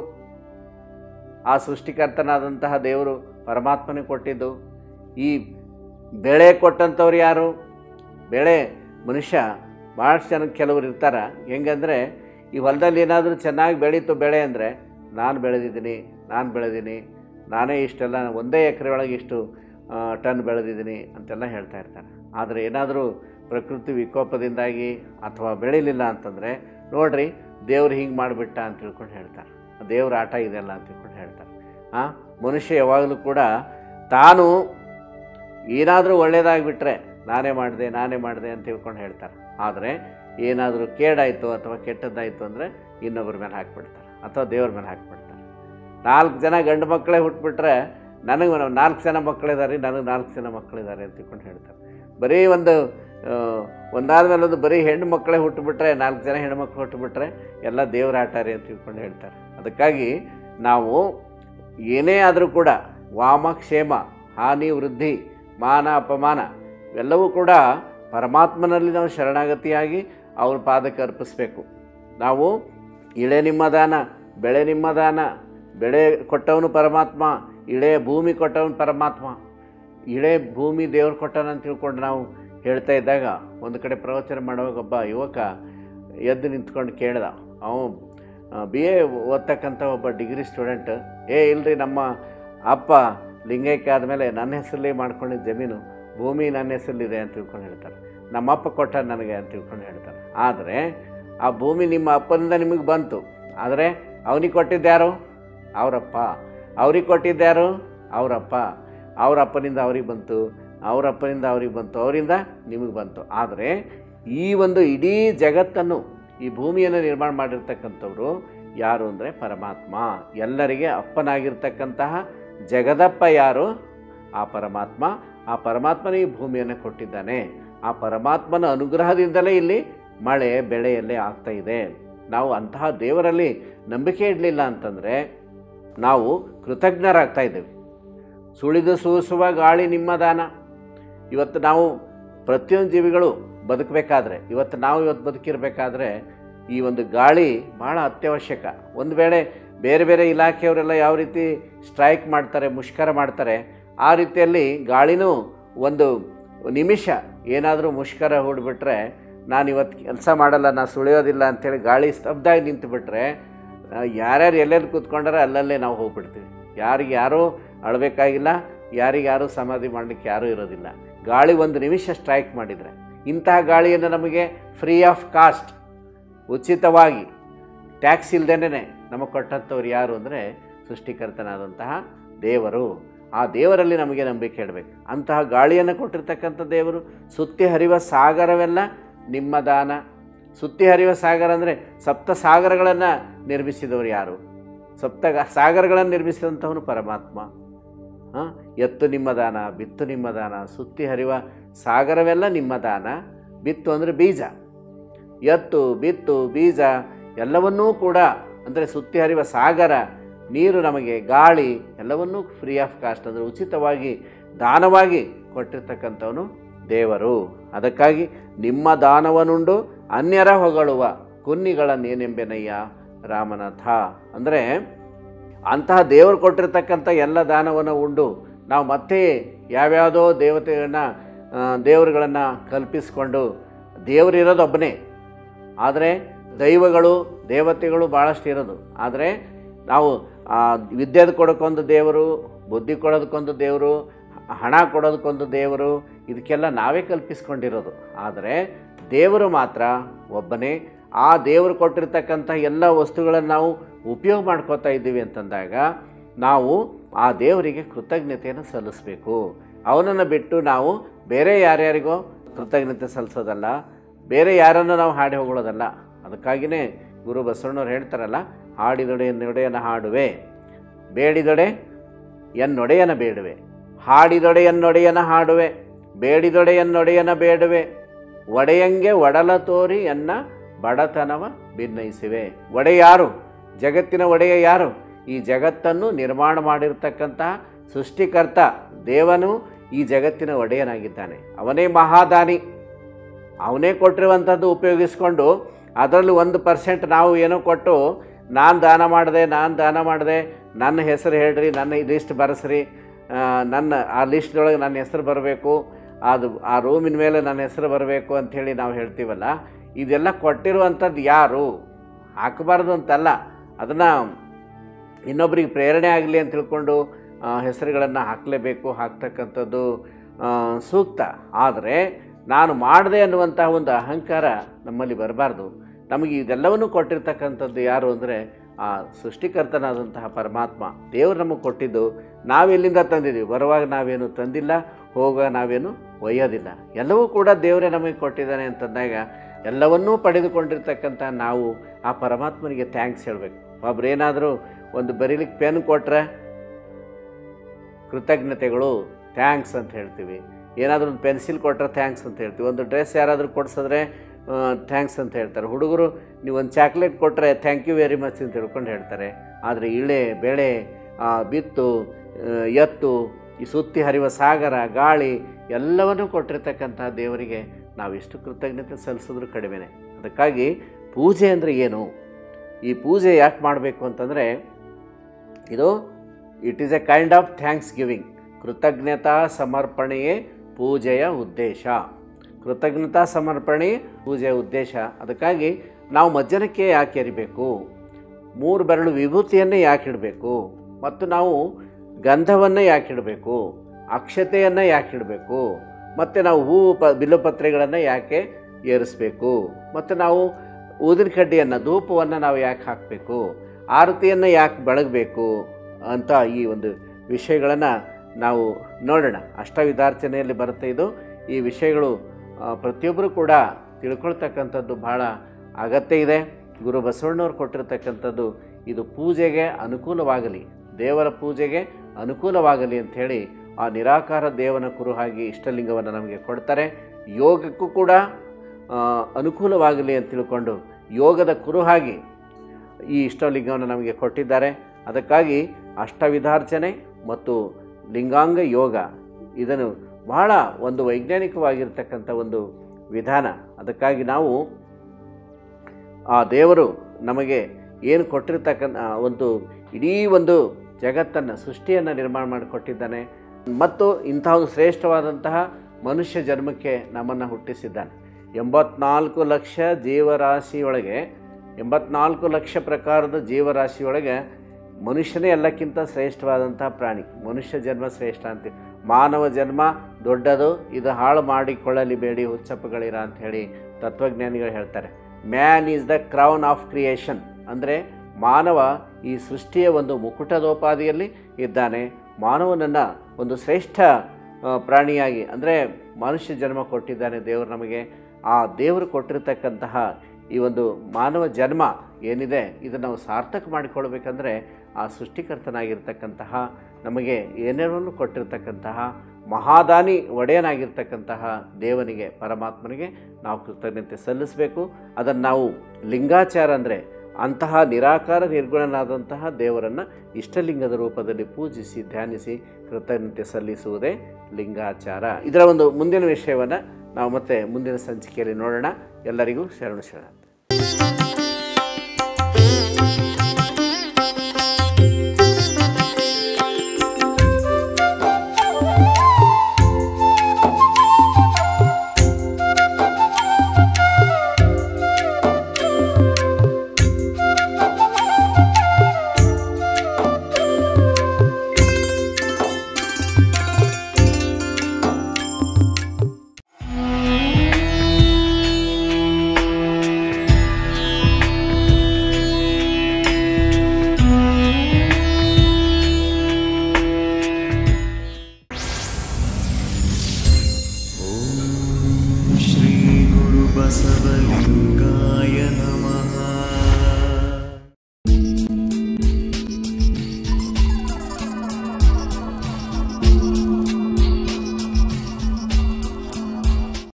ಆ ಸೃಷ್ಟಿಕರ್ತನಾದಂತಹ ದೇವರು ಪರಮಾತ್ಮನೇ ಕೊಟ್ಟಿದ್ದು ಈ ಬೆಳೆ ಕೊಟ್ಟಂಥವ್ರು ಯಾರು ಬೆಳೆ ಮನುಷ್ಯ ಭಾಳಷ್ಟು ಜನ ಕೆಲವರು ಇರ್ತಾರೆ ಹೆಂಗಂದರೆ ಈ ಹೊಲದಲ್ಲಿ ಏನಾದರೂ ಚೆನ್ನಾಗಿ ಬೆಳೀತು ಬೆಳೆ ಅಂದರೆ ನಾನು ಬೆಳೆದಿದ್ದೀನಿ ನಾನು ಬೆಳೆದೀನಿ ನಾನೇ ಇಷ್ಟೆಲ್ಲ ಒಂದೇ ಎಕರೆ ಒಳಗೆ ಇಷ್ಟು ಆ, ಟನ್ ಬೆಳೆದಿದ್ದೀನಿ ಅಂತೆಲ್ಲ ಹೇಳ್ತಾ ಇರ್ತಾರೆ ಆದರೆ ಏನಾದರೂ ಪ್ರಕೃತಿ ವಿಕೋಪದಿಂದಾಗಿ ಅಥವಾ ಬೆಳೀಲಿಲ್ಲ ಅಂತಂದರೆ ನೋಡ್ರಿ ದೇವ್ರು ಹಿಂಗೆ ಮಾಡಿಬಿಟ್ಟ ಅಂತ ತಿಳ್ಕೊಂಡು ಹೇಳ್ತಾರೆ ದೇವ್ರ ಆಟ ಇದೆಲ್ಲ ಅಂತ ತಿಳ್ಕೊಂಡು ಹೇಳ್ತಾರೆ ಆ ಮನುಷ್ಯ ಯಾವಾಗಲೂ ಕೂಡ ತಾನು ಏನಾದರೂ ಒಳ್ಳೇದಾಗಿಬಿಟ್ರೆ ನಾನೇ ಮಾಡಿದೆ ನಾನೇ ಮಾಡಿದೆ ಅಂತ ತಿಳ್ಕೊಂಡು ಹೇಳ್ತಾರೆ ಆದರೆ ಏನಾದರೂ ಕೇಡಾಯಿತು ಅಥವಾ ಕೆಟ್ಟದ್ದಾಯಿತು ಅಂದರೆ ಇನ್ನೊಬ್ಬರ ಮೇಲೆ ಹಾಕ್ಬಿಡ್ತಾರೆ ಅಥವಾ ದೇವ್ರ ಮೇಲೆ ಹಾಕ್ಬಿಡ್ತಾರೆ ನಾಲ್ಕು ಜನ ಗಂಡು ಮಕ್ಕಳೇ ಹುಟ್ಬಿಟ್ರೆ ನನಗೆ ನಾಲ್ಕು ಜನ ಮಕ್ಕಳಿದ್ದಾರೆ ನನಗೆ ನಾಲ್ಕು ಜನ ಮಕ್ಕಳಿದ್ದಾರೆ ಅಂತ ತಿಳ್ಕೊಂಡು ಹೇಳ್ತಾರೆ ಬರೀ ಒಂದು ಒಂದಾದ ಮೇಲೆ ಒಂದು ಬರೀ ಹೆಣ್ಣು ಮಕ್ಕಳೇ ಹುಟ್ಟುಬಿಟ್ರೆ ನಾಲ್ಕು ಜನ ಹೆಣ್ಮಕ್ಳು ಹುಟ್ಟುಬಿಟ್ರೆ ಎಲ್ಲ ದೇವ್ರ ಆಟ ರೀ ಅಂತ ತಿಳ್ಕೊಂಡು ಹೇಳ್ತಾರೆ ಅದಕ್ಕಾಗಿ ನಾವು ಏನೇ ಆದರೂ ಕೂಡ ವಾಮ ಕ್ಷೇಮ ಹಾನಿ ವೃದ್ಧಿ ಮಾನ ಅಪಮಾನ ಇವೆಲ್ಲವೂ ಕೂಡ ಪರಮಾತ್ಮನಲ್ಲಿ ನಾವು ಶರಣಾಗತಿಯಾಗಿ ಅವ್ರ ಪಾದಕ್ಕೆ ಅರ್ಪಿಸ್ಬೇಕು ನಾವು ಇಳೆ ನಿಮ್ಮ ದಾನ ಬೆಳೆ ನಿಮ್ಮ ದಾನ ಬೆಳೆ ಕೊಟ್ಟವನು ಪರಮಾತ್ಮ ಇಳೆ ಭೂಮಿ ಕೊಟ್ಟವನು ಪರಮಾತ್ಮ ಇಳೆ ಭೂಮಿ ದೇವ್ರು ಕೊಟ್ಟನ ಅಂತ ತಿಳ್ಕೊಂಡು ನಾವು ಹೇಳ್ತಾ ಇದ್ದಾಗ ಒಂದು ಕಡೆ ಪ್ರವಚನ ಮಾಡುವಾಗ ಒಬ್ಬ ಯುವಕ ಎದ್ದು ನಿಂತ್ಕೊಂಡು ಕೇಳ್ದ ಅವನು ಬಿ ಎ ಓದ್ತಕ್ಕಂಥ ಒಬ್ಬ ಡಿಗ್ರಿ ಸ್ಟೂಡೆಂಟ್ ಏ ಇಲ್ರಿ ನಮ್ಮ ಅಪ್ಪ ಲಿಂಗೈಕ್ಯ ಆದಮೇಲೆ ನನ್ನ ಹೆಸರಲ್ಲಿ ಮಾಡ್ಕೊಂಡಿದ್ದ ಜಮೀನು ಭೂಮಿ ನನ್ನ ಹೆಸರಲ್ಲಿದೆ ಅಂತ ತಿಳ್ಕೊಂಡು ಹೇಳ್ತಾರೆ ನಮ್ಮಪ್ಪ ಕೊಟ್ಟ ನನಗೆ ಅಂತ ತಿಳ್ಕೊಂಡು ಹೇಳ್ತಾರೆ ಆದರೆ ಆ ಭೂಮಿ ನಿಮ್ಮ ಅಪ್ಪನಿಂದ ನಿಮಗೆ ಬಂತು ಆದರೆ ಅವನಿಗೆ ಕೊಟ್ಟಿದ್ದ್ಯಾರು ಅವರಪ್ಪ ಅವ್ರಿಗೆ ಕೊಟ್ಟಿದ್ದ್ಯಾರು ಅವರಪ್ಪ ಅವ್ರ ಅಪ್ಪನಿಂದ ಅವ್ರಿಗೆ ಬಂತು ಅವ್ರ ಅಪ್ಪನಿಂದ ಅವ್ರಿಗೆ ಬಂತು ಅವರಿಂದ ನಿಮಗೆ ಬಂತು ಆದರೆ ಈ ಒಂದು ಇಡೀ ಜಗತ್ತನ್ನು ಈ ಭೂಮಿಯನ್ನು ನಿರ್ಮಾಣ ಮಾಡಿರ್ತಕ್ಕಂಥವ್ರು ಯಾರು ಅಂದರೆ ಪರಮಾತ್ಮ ಎಲ್ಲರಿಗೆ ಅಪ್ಪನಾಗಿರ್ತಕ್ಕಂತಹ ಜಗದಪ್ಪ ಯಾರು ಆ ಪರಮಾತ್ಮ ಆ ಪರಮಾತ್ಮನೇ ಈ ಭೂಮಿಯನ್ನು ಕೊಟ್ಟಿದ್ದಾನೆ ಆ ಪರಮಾತ್ಮನ ಅನುಗ್ರಹದಿಂದಲೇ ಇಲ್ಲಿ ಮಳೆ ಬೆಳೆ ಎಲ್ಲೇ ಆಗ್ತಾ ಇದೆ ನಾವು ಅಂತಹ ದೇವರಲ್ಲಿ ನಂಬಿಕೆ ಇಡಲಿಲ್ಲ ಅಂತಂದರೆ ನಾವು ಕೃತಜ್ಞರಾಗ್ತಾ ಇದ್ದೇವೆ ಸುಳಿದು ಸೂಸುವ ಗಾಳಿ ನಿಮ್ಮ ದಾನ ಇವತ್ತು ನಾವು ಪ್ರತಿಯೊಂದು ಜೀವಿಗಳು ಬದುಕಬೇಕಾದ್ರೆ ಇವತ್ತು ನಾವು ಇವತ್ತು ಬದುಕಿರಬೇಕಾದ್ರೆ ಈ ಒಂದು ಗಾಳಿ ಭಾಳ ಅತ್ಯವಶ್ಯಕ ಒಂದು ವೇಳೆ ಬೇರೆ ಬೇರೆ ಇಲಾಖೆಯವರೆಲ್ಲ ಯಾವ ರೀತಿ ಸ್ಟ್ರೈಕ್ ಮಾಡ್ತಾರೆ ಮುಷ್ಕರ ಮಾಡ್ತಾರೆ ಆ ರೀತಿಯಲ್ಲಿ ಗಾಳಿನೂ ಒಂದು ನಿಮಿಷ ಏನಾದರೂ ಮುಷ್ಕರ ಹೂಡಿಬಿಟ್ರೆ ನಾನು ಇವತ್ತು ಕೆಲಸ ಮಾಡಲ್ಲ ನಾನು ಸುಳಿಯೋದಿಲ್ಲ ಅಂಥೇಳಿ ಗಾಳಿ ಸ್ತಬ್ಧ ಆಗಿ ನಿಂತುಬಿಟ್ರೆ ಯಾರ್ಯಾರು ಎಲ್ಲೆಲ್ಲಿ ಕೂತ್ಕೊಂಡಾರೆ ಅಲ್ಲಲ್ಲೇ ನಾವು ಹೋಗ್ಬಿಡ್ತೀವಿ ಯಾರಿಗೆ ಯಾರೂ ಅಳಬೇಕಾಗಿಲ್ಲ ಯಾರಿಗೆ ಯಾರೂ ಸಮಾಧಿ ಮಾಡಲಿಕ್ಕೆ ಯಾರೂ ಇರೋದಿಲ್ಲ ಗಾಳಿ ಒಂದು ನಿಮಿಷ ಸ್ಟ್ರೈಕ್ ಮಾಡಿದರೆ ಇಂತಹ ಗಾಳಿಯನ್ನು ನಮಗೆ ಫ್ರೀ ಆಫ್ ಕಾಸ್ಟ್ ಉಚಿತವಾಗಿ ಟ್ಯಾಕ್ಸ್ ಇಲ್ದೇನೆ ನಮಗೆ ಕೊಟ್ಟಂಥವ್ರು ಯಾರು ಅಂದರೆ ಸೃಷ್ಟಿಕರ್ತನಾದಂತಹ ದೇವರು ಆ ದೇವರಲ್ಲಿ ನಮಗೆ ನಂಬಿಕೆ ಇಡಬೇಕು ಅಂತಹ ಗಾಳಿಯನ್ನು ಕೊಟ್ಟಿರ್ತಕ್ಕಂಥ ದೇವರು ಸುತ್ತಿ ಹರಿಯುವ ಸಾಗರವೆಲ್ಲ ನಿಮ್ಮ ದಾನ ಸುತ್ತಿ ಹರಿಯುವ ಸಾಗರ ಅಂದರೆ ಸಪ್ತ ಸಾಗರಗಳನ್ನು ನಿರ್ಮಿಸಿದವರು ಯಾರು ಸಪ್ತ ಸಾಗರಗಳನ್ನು ನಿರ್ಮಿಸಿದಂಥವನು ಪರಮಾತ್ಮ ಹಾಂ ಎತ್ತು ನಿಮ್ಮ ದಾನ ಬಿತ್ತು ನಿಮ್ಮ ದಾನ ಸುತ್ತಿ ಹರಿಯುವ ಸಾಗರವೆಲ್ಲ ನಿಮ್ಮ ದಾನ ಬಿತ್ತು ಅಂದರೆ ಬೀಜ ಎತ್ತು ಬಿತ್ತು ಬೀಜ ಎಲ್ಲವನ್ನೂ ಕೂಡ ಅಂದರೆ ಸುತ್ತಿ ಹರಿಯುವ ಸಾಗರ ನೀರು ನಮಗೆ ಗಾಳಿ ಎಲ್ಲವನ್ನೂ ಫ್ರೀ ಆಫ್ ಕಾಸ್ಟ್ ಅಂದರೆ ಉಚಿತವಾಗಿ ದಾನವಾಗಿ ಕೊಟ್ಟಿರ್ತಕ್ಕಂಥವನು ದೇವರು ಅದಕ್ಕಾಗಿ ನಿಮ್ಮ ದಾನವನುಂಡು ಅನ್ಯರ ಹೊಗಳುವ ಕುನ್ನಿಗಳನ್ನೇನೆಂಬೆನಯ್ಯ ರಾಮನಾಥ ಅಂದರೆ ಅಂತಹ ದೇವರು ಕೊಟ್ಟಿರ್ತಕ್ಕಂಥ ಎಲ್ಲ ದಾನವನ್ನು ಉಂಡು ನಾವು ಮತ್ತೆ ಯಾವ್ಯಾವುದೋ ದೇವತೆಗಳನ್ನ ದೇವರುಗಳನ್ನು ಕಲ್ಪಿಸಿಕೊಂಡು ದೇವರಿರೋದು ಒಬ್ಬನೇ ಆದರೆ ದೈವಗಳು ದೇವತೆಗಳು ಭಾಳಷ್ಟು ಇರೋದು ಆದರೆ ನಾವು ವಿದ್ಯೆದು ಕೊಡೋಕ್ಕೊಂದು ದೇವರು ಬುದ್ಧಿ ಕೊಡೋದಕ್ಕೊಂದು ದೇವರು ಹಣ ಕೊಡೋದಕ್ಕೊಂದು ದೇವರು ಇದಕ್ಕೆಲ್ಲ ನಾವೇ ಕಲ್ಪಿಸ್ಕೊಂಡಿರೋದು ಆದರೆ ದೇವರು ಮಾತ್ರ ಒಬ್ಬನೇ ಆ ದೇವರು ಕೊಟ್ಟಿರ್ತಕ್ಕಂಥ ಎಲ್ಲ ವಸ್ತುಗಳನ್ನು ನಾವು ಉಪಯೋಗ ಮಾಡ್ಕೋತಾ ಇದ್ದೀವಿ ಅಂತಂದಾಗ ನಾವು ಆ ದೇವರಿಗೆ ಕೃತಜ್ಞತೆಯನ್ನು ಸಲ್ಲಿಸಬೇಕು ಅವನನ್ನು ಬಿಟ್ಟು ನಾವು ಬೇರೆ ಯಾರ್ಯಾರಿಗೋ ಕೃತಜ್ಞತೆ ಸಲ್ಲಿಸೋದಲ್ಲ ಬೇರೆ ಯಾರನ್ನು ನಾವು ಹಾಡಿ ಹೋಗೋದಲ್ಲ ಅದಕ್ಕಾಗಿಯೇ ಗುರು ಬಸವಣ್ಣವ್ರು ಹೇಳ್ತಾರಲ್ಲ ಹಾಡಿದೊಡೆ ಎನ್ನೊಡೆಯನ ಹಾಡುವೆ ಬೇಡಿದೊಡೆ ಎನ್ನೊಡೆಯನ ಬೇಡುವೆ ಹಾಡಿದೊಡೆ ಎನ್ನೊಡೆಯನ ಹಾಡುವೆ ಬೇಡಿದೊಡೆ ಎನ್ನೊಡೆಯನ ಬೇಡುವೆ ಒಡೆಯಂಗೆ ಒಡಲ ತೋರಿ ಎನ್ನ ಬಡತನವ ಭಿನ್ನಯಿಸಿವೆ ಒಡೆ ಯಾರು ಜಗತ್ತಿನ ಒಡೆಯ ಯಾರು ಈ ಜಗತ್ತನ್ನು ನಿರ್ಮಾಣ ಮಾಡಿರ್ತಕ್ಕಂತಹ ಸೃಷ್ಟಿಕರ್ತ ದೇವನು ಈ ಜಗತ್ತಿನ ಒಡೆಯನಾಗಿದ್ದಾನೆ ಅವನೇ ಮಹಾದಾನಿ ಅವನೇ ಕೊಟ್ಟಿರುವಂಥದ್ದು ಉಪಯೋಗಿಸ್ಕೊಂಡು ಅದರಲ್ಲಿ ಒಂದು ಪರ್ಸೆಂಟ್ ನಾವು ಏನೋ ಕೊಟ್ಟು ನಾನು ದಾನ ಮಾಡಿದೆ ನಾನು ದಾನ ಮಾಡಿದೆ ನನ್ನ ಹೆಸರು ಹೇಳ್ರಿ ನನ್ನ ಲಿಸ್ಟ್ ಬರೆಸ್ರಿ ನನ್ನ ಆ ಲಿಸ್ಟ್ದೊಳಗೆ ನನ್ನ ಹೆಸರು ಬರಬೇಕು ಅದು ಆ ರೂಮಿನ ಮೇಲೆ ನನ್ನ ಹೆಸರು ಬರಬೇಕು ಅಂಥೇಳಿ ನಾವು ಹೇಳ್ತೀವಲ್ಲ ಇದೆಲ್ಲ ಕೊಟ್ಟಿರುವಂಥದ್ದು ಯಾರು ಹಾಕಬಾರ್ದು ಅಂತಲ್ಲ ಅದನ್ನು ಇನ್ನೊಬ್ರಿಗೆ ಪ್ರೇರಣೆ ಆಗಲಿ ಅಂತ ತಿಳ್ಕೊಂಡು ಹೆಸರುಗಳನ್ನು ಹಾಕಲೇಬೇಕು ಹಾಕ್ತಕ್ಕಂಥದ್ದು ಸೂಕ್ತ ಆದರೆ ನಾನು ಮಾಡಿದೆ ಅನ್ನುವಂತಹ ಒಂದು ಅಹಂಕಾರ ನಮ್ಮಲ್ಲಿ ಬರಬಾರ್ದು ನಮಗೆ ಇದೆಲ್ಲವನ್ನೂ ಕೊಟ್ಟಿರ್ತಕ್ಕಂಥದ್ದು ಯಾರು ಅಂದರೆ ಆ ಸೃಷ್ಟಿಕರ್ತನಾದಂತಹ ಪರಮಾತ್ಮ ದೇವರು ನಮಗೆ ಕೊಟ್ಟಿದ್ದು ನಾವೆಲ್ಲಿಂದ ತಂದಿದ್ದೀವಿ ಬರುವಾಗ ನಾವೇನು ತಂದಿಲ್ಲ ಹೋಗುವಾಗ ನಾವೇನು ಒಯ್ಯೋದಿಲ್ಲ ಎಲ್ಲವೂ ಕೂಡ ದೇವರೇ ನಮಗೆ ಕೊಟ್ಟಿದ್ದಾನೆ ಅಂತಂದಾಗ ಎಲ್ಲವನ್ನೂ ಪಡೆದುಕೊಂಡಿರ್ತಕ್ಕಂಥ ನಾವು ಆ ಪರಮಾತ್ಮನಿಗೆ ಥ್ಯಾಂಕ್ಸ್ ಹೇಳಬೇಕು ಒಬ್ರೇನಾದರೂ ಒಂದು ಬರೀಲಿಕ್ಕೆ ಪೆನ್ ಕೊಟ್ಟರೆ ಕೃತಜ್ಞತೆಗಳು ಥ್ಯಾಂಕ್ಸ್ ಅಂತ ಹೇಳ್ತೀವಿ ಏನಾದರೂ ಒಂದು ಪೆನ್ಸಿಲ್ ಕೊಟ್ಟರೆ ಥ್ಯಾಂಕ್ಸ್ ಅಂತ ಹೇಳ್ತೀವಿ ಒಂದು ಡ್ರೆಸ್ ಯಾರಾದರೂ ಕೊಡಿಸಿದ್ರೆ ಥ್ಯಾಂಕ್ಸ್ ಅಂತ ಹೇಳ್ತಾರೆ ಹುಡುಗರು ನೀವು ಒಂದು ಚಾಕ್ಲೇಟ್ ಕೊಟ್ಟರೆ ಥ್ಯಾಂಕ್ ಯು ವೆರಿ ಮಚ್ ಅಂತ ಹೇಳ್ಕೊಂಡು ಹೇಳ್ತಾರೆ ಆದರೆ ಇಳೆ ಬೆಳೆ ಬಿತ್ತು ಎತ್ತು ಈ ಸುತ್ತಿ ಹರಿಯುವ ಸಾಗರ ಗಾಳಿ ಎಲ್ಲವನ್ನೂ ಕೊಟ್ಟಿರ್ತಕ್ಕಂಥ ದೇವರಿಗೆ ನಾವು ಎಷ್ಟು ಕೃತಜ್ಞತೆ ಸಲ್ಲಿಸಿದ್ರು ಕಡಿಮೆನೆ ಅದಕ್ಕಾಗಿ ಪೂಜೆ ಅಂದರೆ ಏನು ಈ ಪೂಜೆ ಯಾಕೆ ಮಾಡಬೇಕು ಅಂತಂದರೆ ಇದು it is a kind of thanksgiving ಕೃತಜ್ಞತಾ ಸಮರ್ಪಣೆಯೇ ಪೂಜೆಯ ಉದ್ದೇಶ ಕೃತಜ್ಞತಾ ಸಮರ್ಪಣೆ ಪೂಜೆಯ ಉದ್ದೇಶ ಅದಕ್ಕಾಗಿ ನಾವು ಮಜ್ಜನಕ್ಕೆ ಯಾಕೆ ಎರಿಬೇಕು ಮೂರು ಬೆರಳು ವಿಭೂತಿಯನ್ನೇ ಯಾಕೆ ಇಡಬೇಕು ಮತ್ತು ನಾವು ಗಂಧವನ್ನು ಯಾಕೆ ಇಡಬೇಕು ಅಕ್ಷತೆಯನ್ನು ಯಾಕೆ ಇಡಬೇಕು ಮತ್ತು ನಾವು ಹೂವು ಪ ಬಿಲ್ಲುಪತ್ರೆಗಳನ್ನು ಯಾಕೆ ಏರಿಸಬೇಕು ಮತ್ತು ನಾವು ಊದಿನ ಕಡ್ಡಿಯನ್ನು ಧೂಪವನ್ನು ನಾವು ಯಾಕೆ ಹಾಕಬೇಕು ಆರತಿಯನ್ನು ಯಾಕೆ ಬೆಳಗಬೇಕು ಅಂತ ಈ ಒಂದು ವಿಷಯಗಳನ್ನು ನಾವು ನೋಡೋಣ ಅಷ್ಟವಿಧಾರ್ಚನೆಯಲ್ಲಿ ಬರುತ್ತೆ ಇದು ಈ ವಿಷಯಗಳು ಪ್ರತಿಯೊಬ್ಬರು ಕೂಡ ತಿಳ್ಕೊಳ್ತಕ್ಕಂಥದ್ದು ಭಾಳ ಅಗತ್ಯ ಇದೆ ಗುರು ಬಸವಣ್ಣವ್ರು ಕೊಟ್ಟಿರ್ತಕ್ಕಂಥದ್ದು ಇದು ಪೂಜೆಗೆ ಅನುಕೂಲವಾಗಲಿ ದೇವರ ಪೂಜೆಗೆ ಅನುಕೂಲವಾಗಲಿ ಅಂಥೇಳಿ ಆ ನಿರಾಕಾರ ದೇವನ ಕುರುಹಾಗಿ ಇಷ್ಟಲಿಂಗವನ್ನು ನಮಗೆ ಕೊಡ್ತಾರೆ ಯೋಗಕ್ಕೂ ಕೂಡ ಅನುಕೂಲವಾಗಲಿ ಅಂತ ತಿಳ್ಕೊಂಡು ಯೋಗದ ಕುರುಹಾಗಿ ಈ ಇಷ್ಟಲಿಂಗವನ್ನು ನಮಗೆ ಕೊಟ್ಟಿದ್ದಾರೆ ಅದಕ್ಕಾಗಿ ಅಷ್ಟವಿಧಾರ್ಚನೆ ಮತ್ತು ಲಿಂಗಾಂಗ ಯೋಗ ಇದನ್ನು ಬಹಳ ಒಂದು ವೈಜ್ಞಾನಿಕವಾಗಿರ್ತಕ್ಕಂಥ ಒಂದು ವಿಧಾನ ಅದಕ್ಕಾಗಿ ನಾವು ಆ ದೇವರು ನಮಗೆ ಏನು ಕೊಟ್ಟಿರ್ತಕ್ಕಂಥ ಒಂದು ಇಡೀ ಒಂದು ಜಗತ್ತನ್ನು ಸೃಷ್ಟಿಯನ್ನು ನಿರ್ಮಾಣ ಮಾಡಿಕೊಟ್ಟಿದ್ದಾನೆ ಮತ್ತು ಇಂಥ ಒಂದು ಶ್ರೇಷ್ಠವಾದಂತಹ ಮನುಷ್ಯ ಜನ್ಮಕ್ಕೆ ನಮ್ಮನ್ನು ಹುಟ್ಟಿಸಿದ್ದಾನೆ ಎಂಬತ್ನಾಲ್ಕು ಲಕ್ಷ ಜೀವರಾಶಿಯೊಳಗೆ ಎಂಬತ್ನಾಲ್ಕು ಲಕ್ಷ ಪ್ರಕಾರದ ಜೀವರಾಶಿಯೊಳಗೆ ಮನುಷ್ಯನೇ ಎಲ್ಲಕ್ಕಿಂತ ಶ್ರೇಷ್ಠವಾದಂಥ ಪ್ರಾಣಿ ಮನುಷ್ಯ ಜನ್ಮ ಶ್ರೇಷ್ಠ ಅಂತೀವಿ ಮಾನವ ಜನ್ಮ ದೊಡ್ಡದು ಇದು ಹಾಳು ಮಾಡಿಕೊಳ್ಳಲಿ ಬೇಡಿ ಹುಚ್ಚಪ್ಪಗಳಿರ ಅಂತ ಹೇಳಿ ತತ್ವಜ್ಞಾನಿಗಳು ಹೇಳ್ತಾರೆ man is the crown of creation ಅಂದರೆ ಮಾನವ ಈ ಸೃಷ್ಟಿಯ ಒಂದು ಮುಕುಟದೋಪಾದಿಯಲ್ಲಿ ಇದ್ದಾನೆ ಮಾನವನನ್ನು ಒಂದು ಶ್ರೇಷ್ಠ ಆ, ಪ್ರಾಣಿಯಾಗಿ ಅಂದರೆ ಮನುಷ್ಯ ಜನ್ಮ ಕೊಟ್ಟಿದ್ದಾನೆ ದೇವರು ನಮಗೆ ಆ ದೇವರು ಕೊಟ್ಟಿರ್ತಕ್ಕಂತಹ ಈ ಒಂದು ಮಾನವ ಜನ್ಮ ಏನಿದೆ ಇದನ್ನು ನಾವು ಸಾರ್ಥಕ ಮಾಡಿಕೊಳ್ಬೇಕಂದ್ರೆ ಆ ಸೃಷ್ಟಿಕರ್ತನಾಗಿರ್ತಕ್ಕಂತಹ ನಮಗೆ ಏನೇನನ್ನು ಕೊಟ್ಟಿರ್ತಕ್ಕಂತಹ ಮಹಾದಾನಿ ಒಡೆಯನಾಗಿರ್ತಕ್ಕಂತಹ ದೇವನಿಗೆ ಪರಮಾತ್ಮನಿಗೆ ನಾವು ಕೃತಜ್ಞತೆ ಸಲ್ಲಿಸಬೇಕು ಅದನ್ನು ನಾವು ಲಿಂಗಾಚಾರ ಅಂದರೆ ಅಂತಹ ನಿರಾಕಾರ ನಿರ್ಗುಣನಾದಂತಹ ದೇವರನ್ನು ಇಷ್ಟಲಿಂಗದ ರೂಪದಲ್ಲಿ ಪೂಜಿಸಿ ಧ್ಯಾನಿಸಿ ಕೃತಜ್ಞತೆ ಸಲ್ಲಿಸುವುದೇ ಲಿಂಗಾಚಾರ ಇದರ ಒಂದು ಮುಂದಿನ ವಿಷಯವನ್ನು ನಾವು ಮತ್ತೆ ಮುಂದಿನ ಸಂಚಿಕೆಯಲ್ಲಿ ನೋಡೋಣ ಎಲ್ಲರಿಗೂ ಶರಣು ಶರಣ